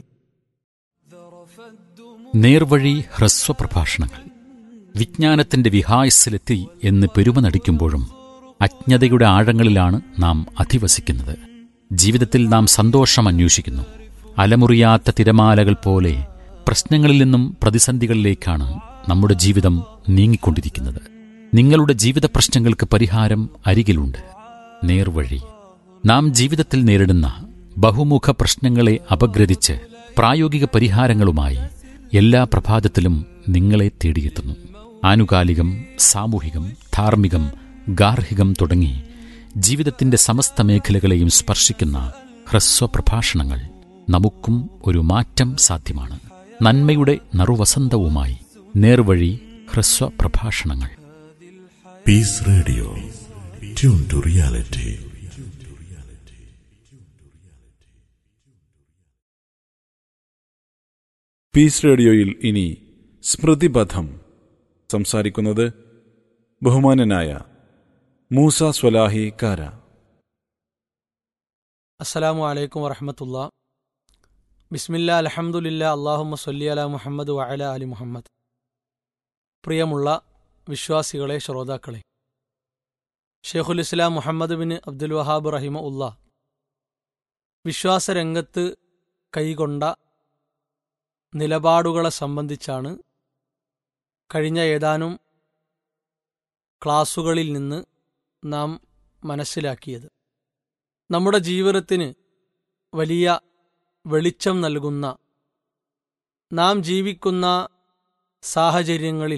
നേർവഴി ഹ്രസ്വപ്രഭാഷണങ്ങൾ വിജ്ഞാനത്തിന്റെ വിഹായസിലെത്തി എന്ന് പെരുമ നടിക്കുമ്പോഴും അജ്ഞതയുടെ ആഴങ്ങളിലാണ് നാം അധിവസിക്കുന്നത് ജീവിതത്തിൽ നാം സന്തോഷം അന്വേഷിക്കുന്നു അലമുറിയാത്ത തിരമാലകൾ പോലെ പ്രശ്നങ്ങളിൽ നിന്നും പ്രതിസന്ധികളിലേക്കാണ് നമ്മുടെ ജീവിതം നീങ്ങിക്കൊണ്ടിരിക്കുന്നത് നിങ്ങളുടെ ജീവിത പ്രശ്നങ്ങൾക്ക് പരിഹാരം അരികിലുണ്ട് നേർവഴി നാം ജീവിതത്തിൽ നേരിടുന്ന ബഹുമുഖ പ്രശ്നങ്ങളെ അപഗ്രഥിച്ച് പ്രായോഗിക പരിഹാരങ്ങളുമായി എല്ലാ പ്രഭാതത്തിലും നിങ്ങളെ തേടിയെത്തുന്നു ആനുകാലികം സാമൂഹികം ധാർമ്മികം ഗാർഹികം തുടങ്ങി ജീവിതത്തിന്റെ സമസ്ത മേഖലകളെയും സ്പർശിക്കുന്ന ഹ്രസ്വ പ്രഭാഷണങ്ങൾ നമുക്കും ഒരു മാറ്റം സാധ്യമാണ് നന്മയുടെ നറുവസന്തവുമായി നേർവഴി ഹ്രസ്വ പ്രഭാഷണങ്ങൾ Peace Radio. Tune to reality. Peace റേഡിയോയിൽ ഇനി സ്മൃതിപഥം സംസാരിക്കുന്നത് ബഹുമാനനായ മൂസ സ്വലാഹി കാര അസ്സലാമു അലൈക്കും വറഹമത്തുള്ള ബിസ്മില്ല അലഹമുല്ല അള്ളാഹുമ്മ സല്ലി അല മുഹമ്മദ് വഅല അലി മുഹമ്മദ് പ്രിയമുള്ള വിശ്വാസികളെ ശ്രോതാക്കളെ Shaikhul Islam Muhammad bin Abdul Wahhab റഹിമ ഉള്ള വിശ്വാസരംഗത്ത് കൈകൊണ്ട നിലപാടുകളെ സംബന്ധിച്ചാണ് കഴിഞ്ഞ ഏതാനും ക്ലാസുകളിൽ നിന്ന് നാം മനസ്സിലാക്കിയത് നമ്മുടെ ജീവിതത്തിന് വലിയ വെളിച്ചം നൽകുന്ന നാം ജീവിക്കുന്ന സാഹചര്യങ്ങളിൽ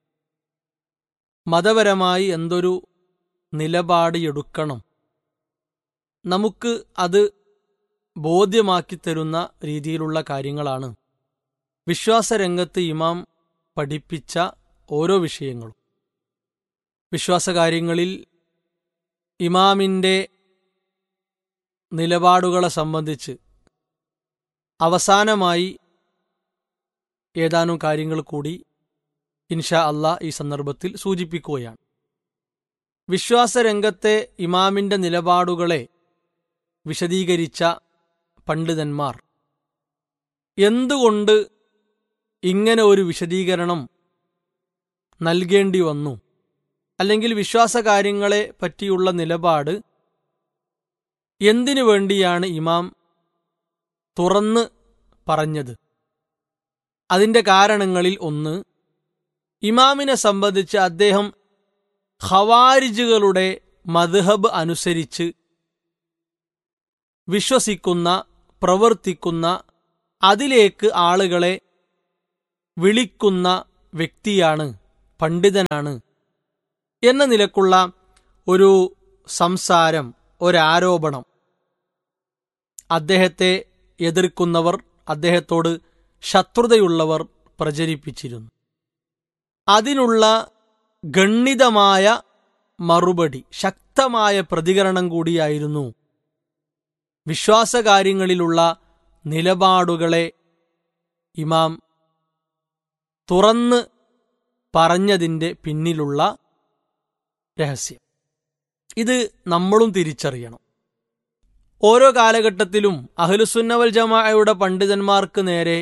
മതപരമായി എന്തൊരു നിലപാട് എടുക്കണം നമുക്ക് അത് ബോധ്യമാക്കി തരുന്ന രീതിയിലുള്ള കാര്യങ്ങളാണ് വിശ്വാസരംഗത്ത് ഇമാം പഠിപ്പിച്ച ഓരോ വിഷയങ്ങളും വിശ്വാസകാര്യങ്ങളിൽ ഇമാമിൻ്റെ നിലപാടുകളെ സംബന്ധിച്ച് അവസാനമായി ഏതാനും കാര്യങ്ങൾ കൂടി ഇൻഷാ അള്ളാ ഈ സന്ദർഭത്തിൽ സൂചിപ്പിക്കുകയാണ് വിശ്വാസരംഗത്തെ ഇമാമിന്റെ നിലപാടുകളെ വിശദീകരിച്ച പണ്ഡിതന്മാർ എന്തുകൊണ്ട് ഇങ്ങനെ ഒരു വിശദീകരണം നൽകേണ്ടി വന്നു അല്ലെങ്കിൽ വിശ്വാസകാര്യങ്ങളെ പറ്റിയുള്ള നിലപാട് എന്തിനു വേണ്ടിയാണ് ഇമാം തുറന്ന് പറഞ്ഞത് അതിന്റെ കാരണങ്ങളിൽ ഒന്ന് ഇമാമിനെ സംബന്ധിച്ച് അദ്ദേഹം ഖവാരിജുകളുടെ മദ്ഹബ് അനുസരിച്ച് വിശ്വസിക്കുന്ന പ്രവർത്തിക്കുന്ന അതിലേക്ക് ആളുകളെ വിളിക്കുന്ന വ്യക്തിയാണ് പണ്ഡിതനാണ് എന്ന നിലക്കുള്ള ഒരു സംസാരം ഒരാരോപണം അദ്ദേഹത്തെ എതിർക്കുന്നവർ അദ്ദേഹത്തോട് ശത്രുതയുള്ളവർ പ്രചരിപ്പിച്ചിരുന്നു അതിനുള്ള ഗണ്ണിതമായ മറുപടി ശക്തമായ പ്രതികരണം കൂടിയായിരുന്നു വിശ്വാസകാര്യങ്ങളിലുള്ള നിലപാടുകളെ ഇമാം തുറന്ന് പറഞ്ഞതിൻ്റെ പിന്നിലുള്ള രഹസ്യം ഇത് നമ്മളും തിരിച്ചറിയണം ഓരോ കാലഘട്ടത്തിലും അഹ്ലുസുന്നവൽ ജമാഅയുടെ പണ്ഡിതന്മാർക്ക് നേരെ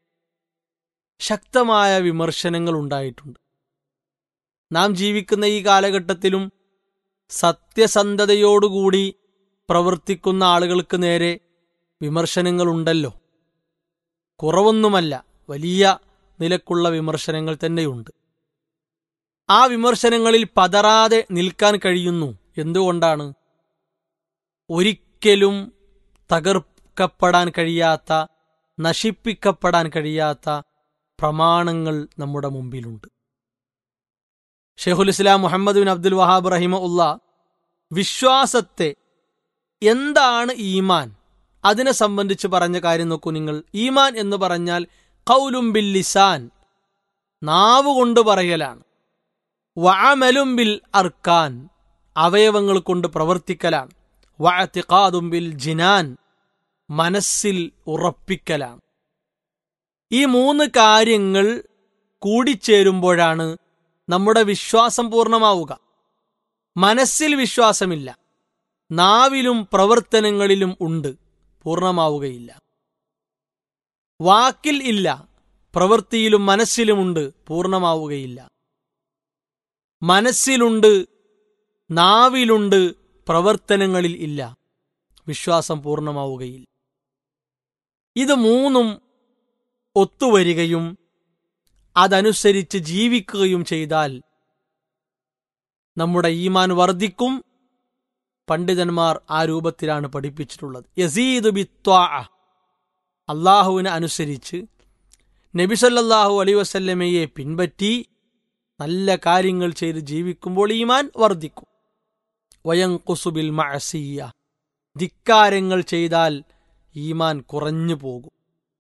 ശക്തമായ വിമർശനങ്ങൾ ഉണ്ടായിട്ടുണ്ട് നാം ജീവിക്കുന്ന ഈ കാലഘട്ടത്തിലും സത്യസന്ധതയോടുകൂടി പ്രവർത്തിക്കുന്ന ആളുകൾക്ക് നേരെ വിമർശനങ്ങളുണ്ടല്ലോ കുറവൊന്നുമല്ല വലിയ നിലക്കുള്ള വിമർശനങ്ങൾ തന്നെയുണ്ട് ആ വിമർശനങ്ങളിൽ പതറാതെ നിൽക്കാൻ കഴിയുന്നു എന്തുകൊണ്ടാണ് ഒരിക്കലും തകർക്കപ്പെടാൻ കഴിയാത്ത നശിപ്പിക്കപ്പെടാൻ കഴിയാത്ത പ്രമാണങ്ങൾ നമ്മുടെ മുമ്പിലുണ്ട് Shaikhul Islam Muhammad bin Abdul Wahhab റഹിമ ഉള്ള വിശ്വാസത്തെ എന്താണ് ഈമാൻ അതിനെ സംബന്ധിച്ച് പറഞ്ഞ കാര്യം നോക്കൂ നിങ്ങൾ ഈമാൻ എന്ന് പറഞ്ഞാൽ കൗലും ബിൽ ലിസാൻ നാവ് കൊണ്ട് പറയലാണ് വഅമലും ബിൽ അർക്കാൻ അവയവങ്ങൾ കൊണ്ട് പ്രവർത്തിക്കലാണ് വഅത്തിഖാദും ബിൽ ജിനാൻ മനസ്സിൽ ഉറപ്പിക്കലാണ് ഈ മൂന്ന് കാര്യങ്ങൾ കൂടിച്ചേരുമ്പോഴാണ് നമ്മുടെ വിശ്വാസം പൂർണ്ണമാവുക മനസ്സിൽ വിശ്വാസമില്ല നാവിലും പ്രവർത്തനങ്ങളിലും ഉണ്ട് പൂർണ്ണമാവുകയില്ല വാക്കിൽ ഇല്ല പ്രവൃത്തിയിലും മനസ്സിലുമുണ്ട് പൂർണ്ണമാവുകയില്ല മനസ്സിലുണ്ട് നാവിലുണ്ട് പ്രവർത്തനങ്ങളിൽ ഇല്ല വിശ്വാസം പൂർണ്ണമാവുകയില്ല ഇത് മൂന്നും ഒത്തുവരികയും അതനുസരിച്ച് ജീവിക്കുകയും ചെയ്താൽ നമ്മുടെ ഈമാൻ വർദ്ധിക്കും പണ്ഡിതന്മാർ ആ രൂപത്തിലാണ് പഠിപ്പിച്ചിട്ടുള്ളത് യസീദ് ബിത്വാ അള്ളാഹുവിനെ അനുസരിച്ച് നബിസല്ലാഹു അലൈ വസല്ലമയെ പിൻപറ്റി നല്ല കാര്യങ്ങൾ ചെയ്ത് ജീവിക്കുമ്പോൾ ഈമാൻ വർദ്ധിക്കും വയങ്കുസുബിൽ മഅസിയ ധിക്കാരങ്ങൾ ചെയ്താൽ ഈമാൻ കുറഞ്ഞു പോകും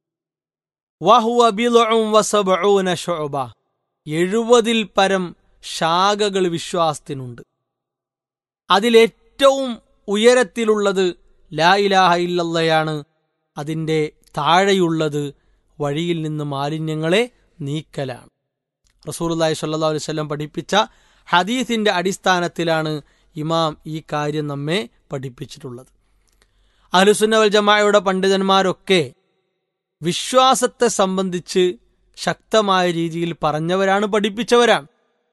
വഹുവ ബിളുഉം വസബഊന ശുഅബ എഴുപതിൽ പരം ശാഖകൾ വിശ്വാസത്തിനുണ്ട് അതിലേറ്റവും ഉയരത്തിലുള്ളത് ലാ ഇലാഹ ഇല്ലല്ലയാണ് അതിൻ്റെ താഴെയുള്ളത് വഴിയിൽ നിന്ന് മാലിന്യങ്ങളെ നീക്കലാണ് റസൂലുള്ളാഹി സ്വല്ലല്ലാഹു അലൈഹി വസല്ലം പഠിപ്പിച്ച ഹദീസിന്റെ അടിസ്ഥാനത്തിലാണ് ഇമാം ഈ കാര്യം നമ്മെ പഠിപ്പിച്ചിട്ടുള്ളത് അഹ്ലുസുന്നവൽ ജമാഅയുടെ പണ്ഡിതന്മാരൊക്കെ വിശ്വാസത്തെ സംബന്ധിച്ച് ശക്തമായ രീതിയിൽ പറഞ്ഞവരാണ് പഠിപ്പിച്ചവരാണ്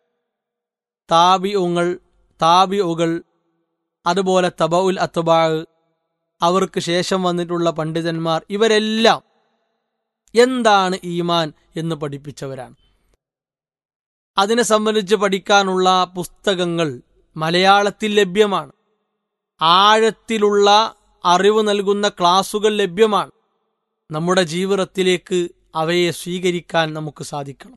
താബിഉങ്ങൾ താബിഉകൾ അതുപോലെ തബഉൽ അത്ബാ അവർക്ക് ശേഷം വന്നിട്ടുള്ള പണ്ഡിതന്മാർ ഇവരെല്ലാം എന്താണ് ഈമാൻ എന്ന് പഠിപ്പിച്ചവരാണ് അതിനെ സംബന്ധിച്ച് പഠിക്കാനുള്ള പുസ്തകങ്ങൾ മലയാളത്തിൽ ലഭ്യമാണ് ആഴത്തിലുള്ള അറിവ് നൽകുന്ന ക്ലാസുകൾ ലഭ്യമാണ് നമ്മുടെ ജീവിതത്തിലേക്ക് അവയെ സ്വീകരിക്കാൻ നമുക്ക് സാധിക്കണം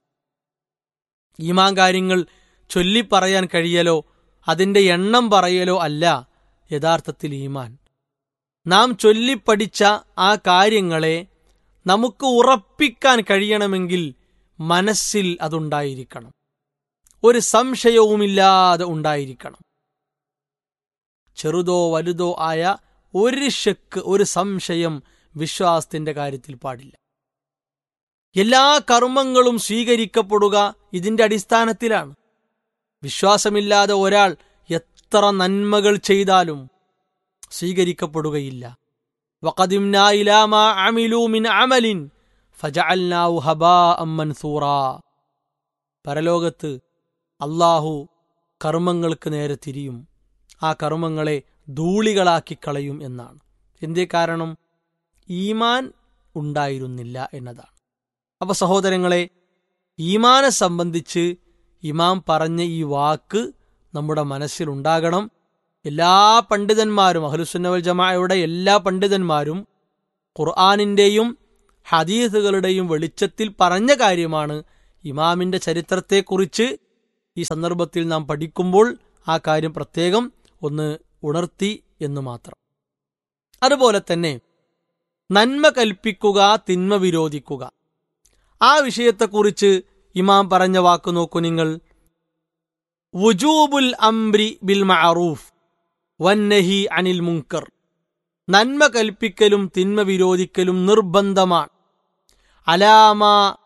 ഈമാൻ കാര്യങ്ങൾ ചൊല്ലിപ്പറയാൻ കഴിയലോ അതിന്റെ എണ്ണം പറയലോ അല്ല യഥാർത്ഥത്തിൽ ഈമാൻ നാം ചൊല്ലിപ്പടിച്ച ആ കാര്യങ്ങളെ നമുക്ക് ഉറപ്പിക്കാൻ കഴിയണമെങ്കിൽ മനസ്സിൽ അതുണ്ടായിരിക്കണം ഒരു സംശയവുമില്ലാതെ ഉണ്ടായിരിക്കണം ചെറുതോ വലുതോ ആയ ഒരു ഷെക്ക് ഒരു സംശയം വിശ്വാസത്തിന്റെ കാര്യത്തിൽ പാടില്ല എല്ലാ കർമ്മങ്ങളും സ്വീകരിക്കപ്പെടുക ഇതിന്റെ അടിസ്ഥാനത്തിലാണ് വിശ്വാസമില്ലാതെ ഒരാൾ എത്ര നന്മകൾ ചെയ്താലും സ്വീകരിക്കപ്പെടുകയില്ല വഖദിംനാ ഇലാ മാ അമിലൂ മിൻ അമലിൻ ഫജഅൽനാഹു ഹബാഅം മൻസൂറാ പരലോകത്ത് അള്ളാഹു കർമ്മങ്ങൾക്ക് നേരെ തിരിയും ആ കർമ്മങ്ങളെ ധൂളികളാക്കി കളയും എന്നാണ് എന്തേ കാരണം ഈമാൻ ഉണ്ടായിരുന്നില്ല എന്നതാണ് അപ്പൊ സഹോദരങ്ങളെ ഈമാനെ സംബന്ധിച്ച് ഇമാം പറഞ്ഞ ഈ വാക്ക് നമ്മുടെ മനസ്സിലുണ്ടാകണം എല്ലാ പണ്ഡിതന്മാരും അഹ്ലുസുന്നവൽ ജമാഅയുടെ എല്ലാ പണ്ഡിതന്മാരും ഖുർആാനിന്റെയും ഹദീസുകളുടെയും വെളിച്ചത്തിൽ പറഞ്ഞ കാര്യമാണ് ഇമാമിന്റെ ചരിത്രത്തെക്കുറിച്ച് ഈ സന്ദർഭത്തിൽ നാം പഠിക്കുമ്പോൾ ആ കാര്യം പ്രത്യേകം ഒന്ന് ഉണർത്തി എന്ന് മാത്രം അതുപോലെ തന്നെ നന്മ കൽപ്പിക്കുക തിന്മ വിരോധിക്കുക ആ വിഷയത്തെക്കുറിച്ച് ഇമാം പറഞ്ഞ വാക്ക് നോക്കൂ നിങ്ങൾ വുജൂബുൽ അംബ്രി ബിൽ മഅറൂഫ് വന്നഹി അനിൽ മുങ്കർ നന്മ കൽപ്പിക്കലും തിന്മ വിരോധിക്കലും നിർബന്ധമാണ് അലാമ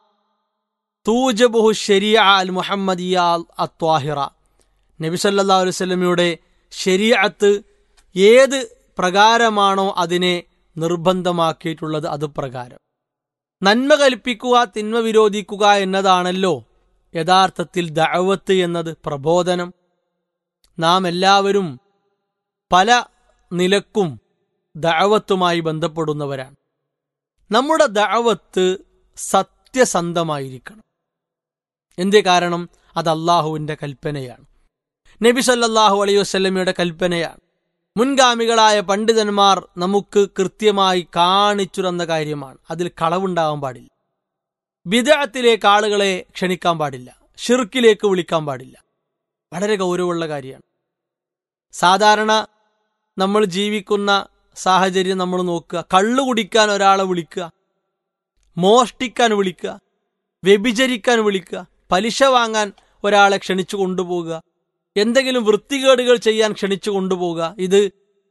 തൂജബുഹു ശരിയ അൽ മുഹമ്മദിയ അത്വാഹിറ നബി സല്ലാ അലുവല്ലമയുടെ ശരീഅത്ത് ഏത് പ്രകാരമാണോ അതിനെ നിർബന്ധമാക്കിയിട്ടുള്ളത് അത് പ്രകാരം നന്മ കൽപ്പിക്കുക തിന്മ വിരോധിക്കുക എന്നതാണല്ലോ യഥാർത്ഥത്തിൽ ദഅവത്ത് എന്നത് പ്രബോധനം നാം എല്ലാവരും പല നിലക്കും ദഅവത്തുമായി ബന്ധപ്പെടുന്നവരാണ് നമ്മുടെ ദഅവത്ത് സത്യസന്ധമായിരിക്കണം എന്തേ കാരണം അത് അള്ളാഹുവിന്റെ കൽപ്പനയാണ് നബി സല്ലല്ലാഹു അലൈഹി വസല്ലമയുടെ കൽപ്പനയാണ് മുൻഗാമികളായ പണ്ഡിതന്മാർ നമുക്ക് കൃത്യമായി കാണിച്ചു തന്ന കാര്യമാണ് അതിൽ കളവുണ്ടാകാൻ പാടില്ല ബിദഅത്തിലേക്ക് ആളുകളെ ക്ഷണിക്കാൻ പാടില്ല ഷിർക്കിലേക്ക് വിളിക്കാൻ പാടില്ല വളരെ ഗൗരവമുള്ള കാര്യമാണ് സാധാരണ നമ്മൾ ജീവിക്കുന്ന സാഹചര്യം നമ്മൾ നോക്കുക കള്ളു കുടിക്കാൻ ഒരാളെ വിളിക്കുക മോഷ്ടിക്കാൻ വിളിക്കുക വ്യഭിചരിക്കാൻ വിളിക്കുക പലിശ വാങ്ങാൻ ഒരാളെ ക്ഷണിച്ചു കൊണ്ടുപോകുക എന്തെങ്കിലും വൃത്തികേടുകൾ ചെയ്യാൻ ക്ഷണിച്ചു കൊണ്ടുപോകുക ഇത്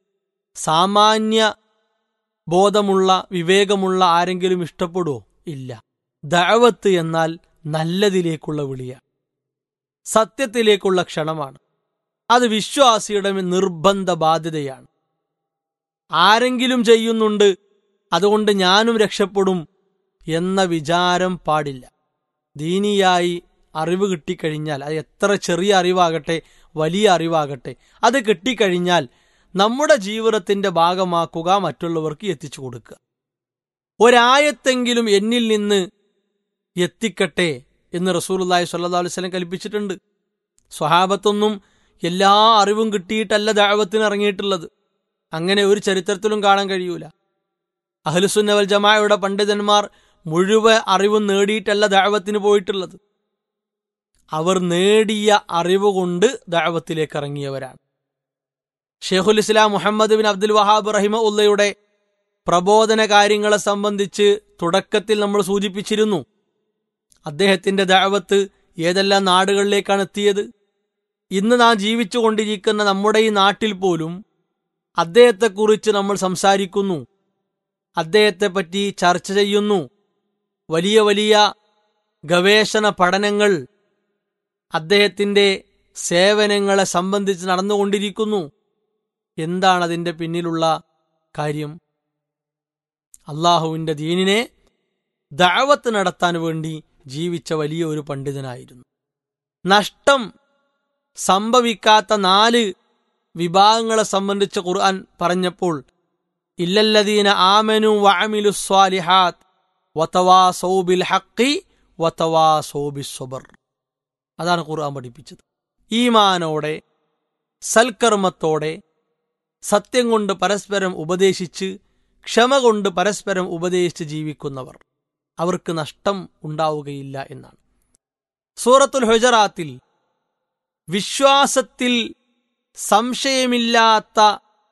സാമാന്യ ബോധമുള്ള വിവേകമുള്ള ആരെങ്കിലും ഇഷ്ടപ്പെടുവോ ഇല്ല ദഅവത്ത് എന്നാൽ നല്ലതിലേക്കുള്ള വിളിയാണ് സത്യത്തിലേക്കുള്ള ക്ഷണമാണ് അത് വിശ്വാസിയുടെ നിർബന്ധ ബാധ്യതയാണ് ആരെങ്കിലും ചെയ്യുന്നുണ്ട് അതുകൊണ്ട് ഞാനും രക്ഷപ്പെടും എന്ന വിചാരം പാടില്ല ദീനിയായി അറിവ് കിട്ടിക്കഴിഞ്ഞാൽ അത് എത്ര ചെറിയ അറിവാകട്ടെ വലിയ അറിവാകട്ടെ അത് കിട്ടിക്കഴിഞ്ഞാൽ നമ്മുടെ ജീവിതത്തിന്റെ ഭാഗമാക്കുക മറ്റുള്ളവർക്ക് എത്തിച്ചു കൊടുക്കുക ഒരായത്തെങ്കിലും എന്നിൽ നിന്ന് എത്തിക്കട്ടെ എന്ന് റസൂലുള്ളാഹി സ്വല്ലല്ലാഹു അലൈഹി വസല്ലം കൽപ്പിച്ചിട്ടുണ്ട് സ്വഹാബത്തൊന്നും എല്ലാ അറിവും കിട്ടിയിട്ടല്ല ദഅവത്തിന് ഇറങ്ങിയിട്ടുള്ളത് അങ്ങനെ ഒരു ചരിത്രത്തിലും കാണാൻ കഴിയൂല അഹ്ലുസുന്ന വൽ ജമാഅയുടെ പണ്ഡിതന്മാർ മുഴുവൻ അറിവും നേടിയിട്ടല്ല ദഅവത്തിന് പോയിട്ടുള്ളത് അവർ നേടിയ അറിവ് കൊണ്ട് ദഅവത്തിലേക്ക് ഇറങ്ങിയവരാണ് Shaikhul Islam Muhammad bin Abdul Wahhab റഹിമ ഉള്ളയുടെ പ്രബോധന കാര്യങ്ങളെ സംബന്ധിച്ച് തുടക്കത്തിൽ നമ്മൾ സൂചിപ്പിച്ചിരുന്നു അദ്ദേഹത്തിന്റെ ദഅവത്ത് ഏതെല്ലാം നാടുകളിലേക്കാണ് എത്തിയത് ഇന്ന് നാം ജീവിച്ചുകൊണ്ടിരിക്കുന്ന നമ്മുടെ ഈ നാട്ടിൽ പോലും അദ്ദേഹത്തെക്കുറിച്ച് നമ്മൾ സംസാരിക്കുന്നു അദ്ദേഹത്തെ പറ്റി ചർച്ച ചെയ്യുന്നു വലിയ വലിയ ഗവേഷണ പഠനങ്ങൾ അദ്ദേഹത്തിന്റെ സേവനങ്ങളെ സംബന്ധിച്ച് നടന്നുകൊണ്ടിരിക്കുന്നു എന്താണ് അതിന്റെ പിന്നിലുള്ള കാര്യം അള്ളാഹുവിന്റെ ദീനിനെ ദഅവത്ത് നടത്താൻ വേണ്ടി ജീവിച്ച വലിയ ഒരു പണ്ഡിതനായിരുന്നു നഷ്ടം സംഭവിക്കാത്ത നാല് വിഭാഗങ്ങളെ സംബന്ധിച്ച് ഖുർആൻ പറഞ്ഞപ്പോൾ ഇല്ലല്ലദീന ആമനു വഅമിലു സ്വാലിഹാത്ത് വതവാസൗ ബിൽ ഹഖി വതവാസൗ ബിസ്സബർ അതാണ് ഖുർആൻ പഠിപ്പിച്ചത് ഈമാനോടെ സൽക്കർമ്മത്തോടെ സത്യം കൊണ്ട് പരസ്പരം ഉപദേശിച്ച് ക്ഷമ കൊണ്ട് പരസ്പരം ഉപദേശിച്ച് ജീവിക്കുന്നവർ അവർക്ക് നഷ്ടം ഉണ്ടാവുകയില്ല എന്നാണ് സൂറത്തുൽ ഹുജറാത്തിൽ വിശ്വാസത്തിൽ സംശയമില്ലാത്ത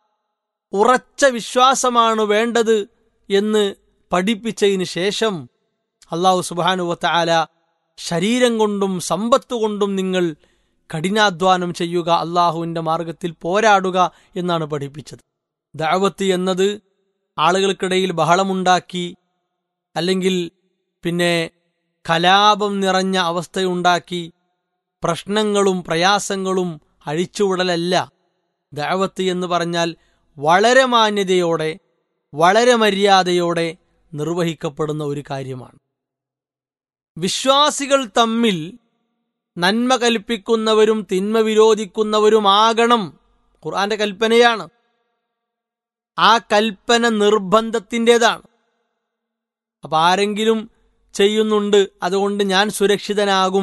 ഉറച്ച വിശ്വാസമാണ് വേണ്ടത് എന്ന് പഠിപ്പിച്ചതിന് ശേഷം അള്ളാഹു സുബാനുവത്ത ആല ശരീരം കൊണ്ടും സമ്പത്ത് കൊണ്ടും നിങ്ങൾ കഠിനാധ്വാനം ചെയ്യുക അള്ളാഹുവിന്റെ മാർഗത്തിൽ പോരാടുക എന്നാണ് പഠിപ്പിച്ചത് ദഅവത്ത് എന്നത് ആളുകൾക്കിടയിൽ ബഹളമുണ്ടാക്കി അല്ലെങ്കിൽ പിന്നെ കലാപം നിറഞ്ഞ അവസ്ഥയുണ്ടാക്കി പ്രശ്നങ്ങളും പ്രയാസങ്ങളും അഴിച്ചുവിടലല്ല ദഅവത്ത് എന്ന് പറഞ്ഞാൽ വളരെ മാന്യതയോടെ വളരെ മര്യാദയോടെ നിർവഹിക്കപ്പെടുന്ന ഒരു കാര്യമാണ് വിശ്വാസികൾ തമ്മിൽ നന്മ കൽപ്പിക്കുന്നവരും തിന്മ വിരോധിക്കുന്നവരുമാകണം ഖുർആന്റെ കൽപ്പനയാണ് ആ കൽപ്പന നിർബന്ധത്തിൻ്റെതാണ് അപ്പൊ ആരെങ്കിലും ചെയ്യുന്നുണ്ട് അതുകൊണ്ട് ഞാൻ സുരക്ഷിതനാകും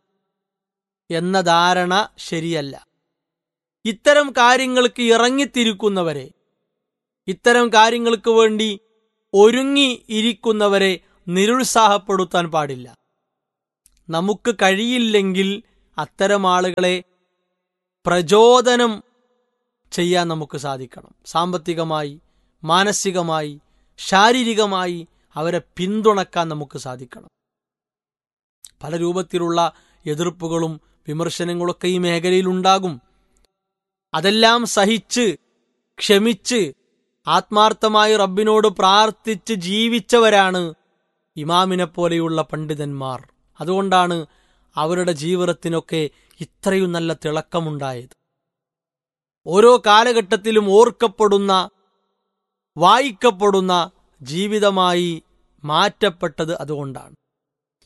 എന്ന ധാരണ ശരിയല്ല ഇത്തരം കാര്യങ്ങൾക്ക് ഇറങ്ങിത്തിരിക്കുന്നവരെ ഇത്തരം കാര്യങ്ങൾക്ക് വേണ്ടി ഒരുങ്ങി ഇരിക്കുന്നവരെ നിരുത്സാഹപ്പെടുത്താൻ പാടില്ല നമുക്ക് കഴിയില്ലെങ്കിൽ അത്തരം ആളുകളെ പ്രചോദനം ചെയ്യാൻ നമുക്ക് സാധിക്കണം സാമ്പത്തികമായി മാനസികമായി ശാരീരികമായി അവരെ പിന്തുണക്കാൻ നമുക്ക് സാധിക്കണം പല രൂപത്തിലുള്ള എതിർപ്പുകളും വിമർശനങ്ങളൊക്കെ ഈ മേഖലയിൽ ഉണ്ടാകും അതെല്ലാം സഹിച്ച് ക്ഷമിച്ച് ആത്മാർത്ഥമായി റബ്ബിനോട് പ്രാർത്ഥിച്ച് ജീവിച്ചവരാണ് ഇമാമിനെ പോലെയുള്ള പണ്ഡിതന്മാർ അതുകൊണ്ടാണ് അവരുടെ ജീവിതത്തിനൊക്കെ ഇത്രയും നല്ല തിളക്കമുണ്ടായത് ഓരോ കാലഘട്ടത്തിലും ഓർക്കപ്പെടുന്ന വായിക്കപ്പെടുന്ന ജീവിതമായി മാറ്റപ്പെട്ടത് അതുകൊണ്ടാണ്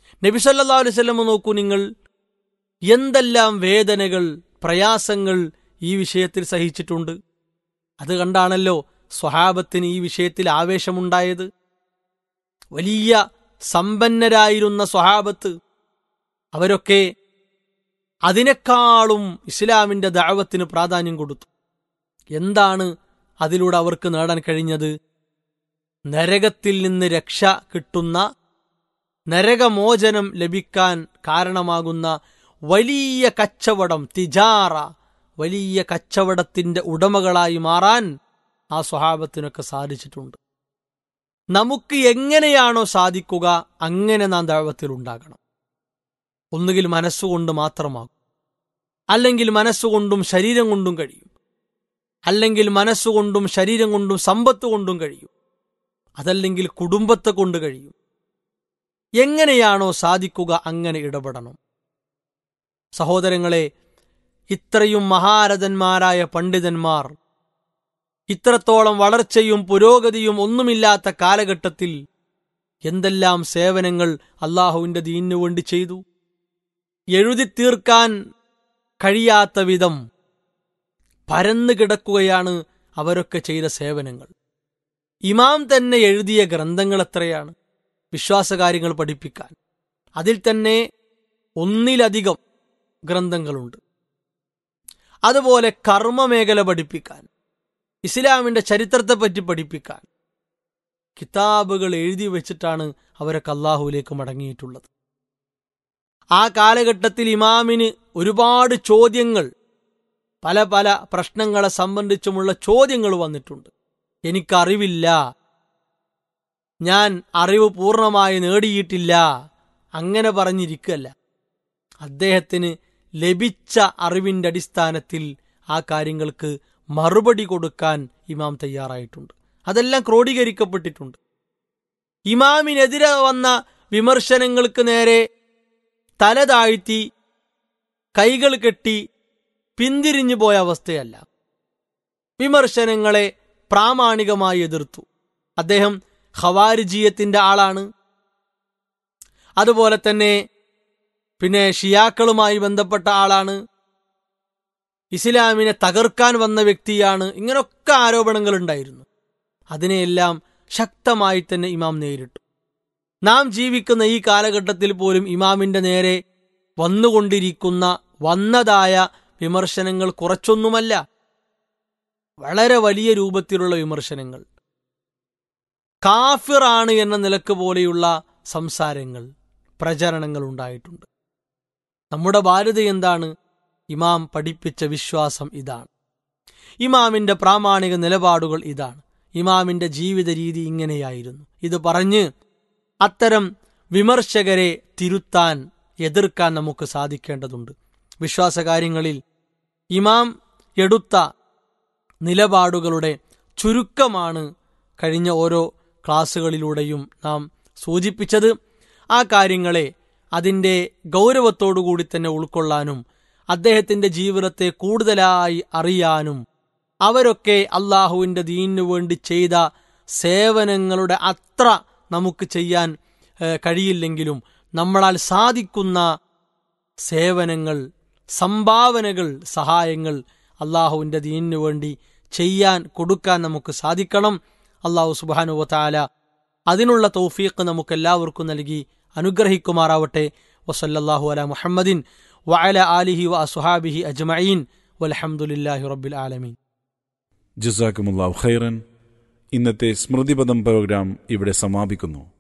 നബിസല്ലാ അലൈവല്ലം നോക്കൂ നിങ്ങൾ എന്തെല്ലാം വേദനകൾ പ്രയാസങ്ങൾ ഈ വിഷയത്തിൽ സഹിച്ചിട്ടുണ്ട് അത് കണ്ടാണല്ലോ സ്വഹാബത്തിന് ഈ വിഷയത്തിൽ ആവേശമുണ്ടായത് വലിയ സമ്പന്നരായിരുന്ന സ്വഹാബത്ത് അവരൊക്കെ അതിനേക്കാളും ഇസ്ലാമിന്റെ ദാവത്തിന് പ്രാധാന്യം കൊടുത്തു എന്താണ് അതിലൂടെ അവർക്ക് നേടാൻ കഴിഞ്ഞത് നരകത്തിൽ നിന്ന് രക്ഷ കിട്ടുന്ന നരകമോചനം ലഭിക്കാൻ കാരണമാകുന്ന വലിയ കച്ചവടം തിജാറ വലിയ കച്ചവടത്തിന്റെ ഉടമകളായി മാറാൻ ആ സ്വഭാവത്തിനൊക്കെ സാധിച്ചിട്ടുണ്ട് നമുക്ക് എങ്ങനെയാണോ സാധിക്കുക അങ്ങനെ നാം ദൈവത്തിൽ ഉണ്ടാകണം ഒന്നുകിൽ മനസ്സുകൊണ്ട് മാത്രമാകും അല്ലെങ്കിൽ മനസ്സുകൊണ്ടും ശരീരം കൊണ്ടും കഴിയും അല്ലെങ്കിൽ മനസ്സുകൊണ്ടും ശരീരം കൊണ്ടും സമ്പത്ത് കൊണ്ടും കഴിയും അതല്ലെങ്കിൽ കുടുംബത്തെ കൊണ്ട് കഴിയും എങ്ങനെയാണോ സാധിക്കുക അങ്ങനെ ഇടപെടണം സഹോദരങ്ങളെ ഇത്രയും മഹാരഥന്മാരായ പണ്ഡിതന്മാർ ഇത്രത്തോളം വളർച്ചയും പുരോഗതിയും ഒന്നുമില്ലാത്ത കാലഘട്ടത്തിൽ എന്തെല്ലാം സേവനങ്ങൾ അള്ളാഹുവിന്റെ ദീനു വേണ്ടി ചെയ്തു എഴുതി തീർക്കാൻ കഴിയാത്ത വിധം പരന്നു കിടക്കുകയാണ് അവരൊക്കെ ചെയ്ത സേവനങ്ങൾ ഇമാം തന്നെ എഴുതിയ ഗ്രന്ഥങ്ങൾ എത്രയാണ് വിശ്വാസകാര്യങ്ങൾ പഠിപ്പിക്കാൻ അതിൽ തന്നെ ഒന്നിലധികം ഗ്രന്ഥങ്ങളുണ്ട് അതുപോലെ കർമ്മമേഖല പഠിപ്പിക്കാൻ ഇസ്ലാമിന്റെ ചരിത്രത്തെപ്പറ്റി പഠിപ്പിക്കാൻ കിതാബുകൾ എഴുതി വെച്ചിട്ടാണ് അവരൊക്കെ അള്ളാഹുവിലേക്ക് മടങ്ങിയിട്ടുള്ളത് ആ കാലഘട്ടത്തിൽ ഇമാമിന് ഒരുപാട് ചോദ്യങ്ങൾ പല പല പ്രശ്നങ്ങളെ സംബന്ധിച്ചുമുള്ള ചോദ്യങ്ങൾ വന്നിട്ടുണ്ട് എനിക്കറിവില്ല ഞാൻ അറിവ് പൂർണ്ണമായി നേടിയിട്ടില്ല അങ്ങനെ പറഞ്ഞിരിക്കല്ല അദ്ദേഹത്തിന് ലഭിച്ച അറിവിന്റെ അടിസ്ഥാനത്തിൽ ആ കാര്യങ്ങൾക്ക് മറുപടി കൊടുക്കാൻ ഇമാം തയ്യാറായിട്ടുണ്ട് അതെല്ലാം ക്രോഡീകരിക്കപ്പെട്ടിട്ടുണ്ട് ഇമാമിനെതിരെ വന്ന വിമർശനങ്ങൾക്ക് നേരെ തല താഴ്ത്തി കൈകൾ കെട്ടി പിന്തിരിഞ്ഞു പോയ അവസ്ഥയല്ല വിമർശനങ്ങളെ പ്രാമാണികമായി എതിർത്തു അദ്ദേഹം ഖവാരിജീയത്തിന്റെ ആളാണ് അതുപോലെ തന്നെ പിന്നെ ഷിയാക്കളുമായി ബന്ധപ്പെട്ട ആളാണ് ഇസ്ലാമിനെ തകർക്കാൻ വന്ന വ്യക്തിയാണ് ഇങ്ങനൊക്കെ ആരോപണങ്ങൾ ഉണ്ടായിരുന്നു അതിനെയെല്ലാം ശക്തമായി തന്നെ ഇമാം നേരിട്ടു നാം ജീവിക്കുന്ന ഈ കാലഘട്ടത്തിൽ പോലും ഇമാമിന്റെ നേരെ വന്നുകൊണ്ടിരിക്കുന്ന വന്നതായ വിമർശനങ്ങൾ കുറച്ചൊന്നുമല്ല വളരെ വലിയ രൂപത്തിലുള്ള വിമർശനങ്ങൾ കാഫിറാണ് എന്ന നിലക്ക് പോലെയുള്ള സംസാരങ്ങൾ പ്രചരണങ്ങൾ ഉണ്ടായിട്ടുണ്ട് നമ്മുടെ ബാധ്യത എന്താണ് ഇമാം പഠിപ്പിച്ച വിശ്വാസം ഇതാണ് ഇമാമിന്റെ പ്രാമാണിക നിലപാടുകൾ ഇതാണ് ഇമാമിന്റെ ജീവിത രീതി ഇങ്ങനെയായിരുന്നു ഇത് പറഞ്ഞ് അത്തരം വിമർശകരെ തിരുത്താൻ എതിർക്കാൻ നമുക്ക് സാധിക്കേണ്ടതുണ്ട് വിശ്വാസകാര്യങ്ങളിൽ ഇമാം എടുത്ത നിലപാടുകളുടെ ചുരുക്കമാണ് കഴിഞ്ഞ ഓരോ ക്ലാസ്സുകളിലൂടെയും നാം സൂചിപ്പിച്ചത് ആ കാര്യങ്ങളെ അതിൻ്റെ ഗൗരവത്തോടുകൂടി തന്നെ ഉൾക്കൊള്ളാനും അദ്ദേഹത്തിന്റെ ജീവിതത്തെ കൂടുതലായി അറിയാനും അവരൊക്കെ അള്ളാഹുവിൻ്റെ ദീനു വേണ്ടി ചെയ്ത സേവനങ്ങളുടെ അത്ര നമുക്ക് ചെയ്യാൻ ഏഹ്, കഴിയില്ലെങ്കിലും നമ്മളാൽ സാധിക്കുന്ന സേവനങ്ങൾ സംഭാവനകൾ സഹായങ്ങൾ അള്ളാഹുവിൻ്റെ ദീനിനു വേണ്ടി ചെയ്യാൻ കൊടുക്കാൻ നമുക്ക് സാധിക്കണം അള്ളാഹു സുബാനുവ താല അതിനുള്ള തൗഫീഖ് നമുക്ക് എല്ലാവർക്കും നൽകി അനുഗ്രഹിക്കുമാറാവട്ടെ വസല്ലല്ലാഹു അല മുഹമ്മദിൻ വഅല ആലിഹി വ അസുഹാബിഹി അജ്മഈൻ വൽഹംദുലില്ലാഹി റബ്ബിൽ ആലമീൻ ജസാക്കുമുല്ലാഹ് ഖൈറൻ ഇന്നത്തെ സ്മൃതിപദം പ്രോഗ്രാം ഇവിടെ സമാപിക്കുന്നു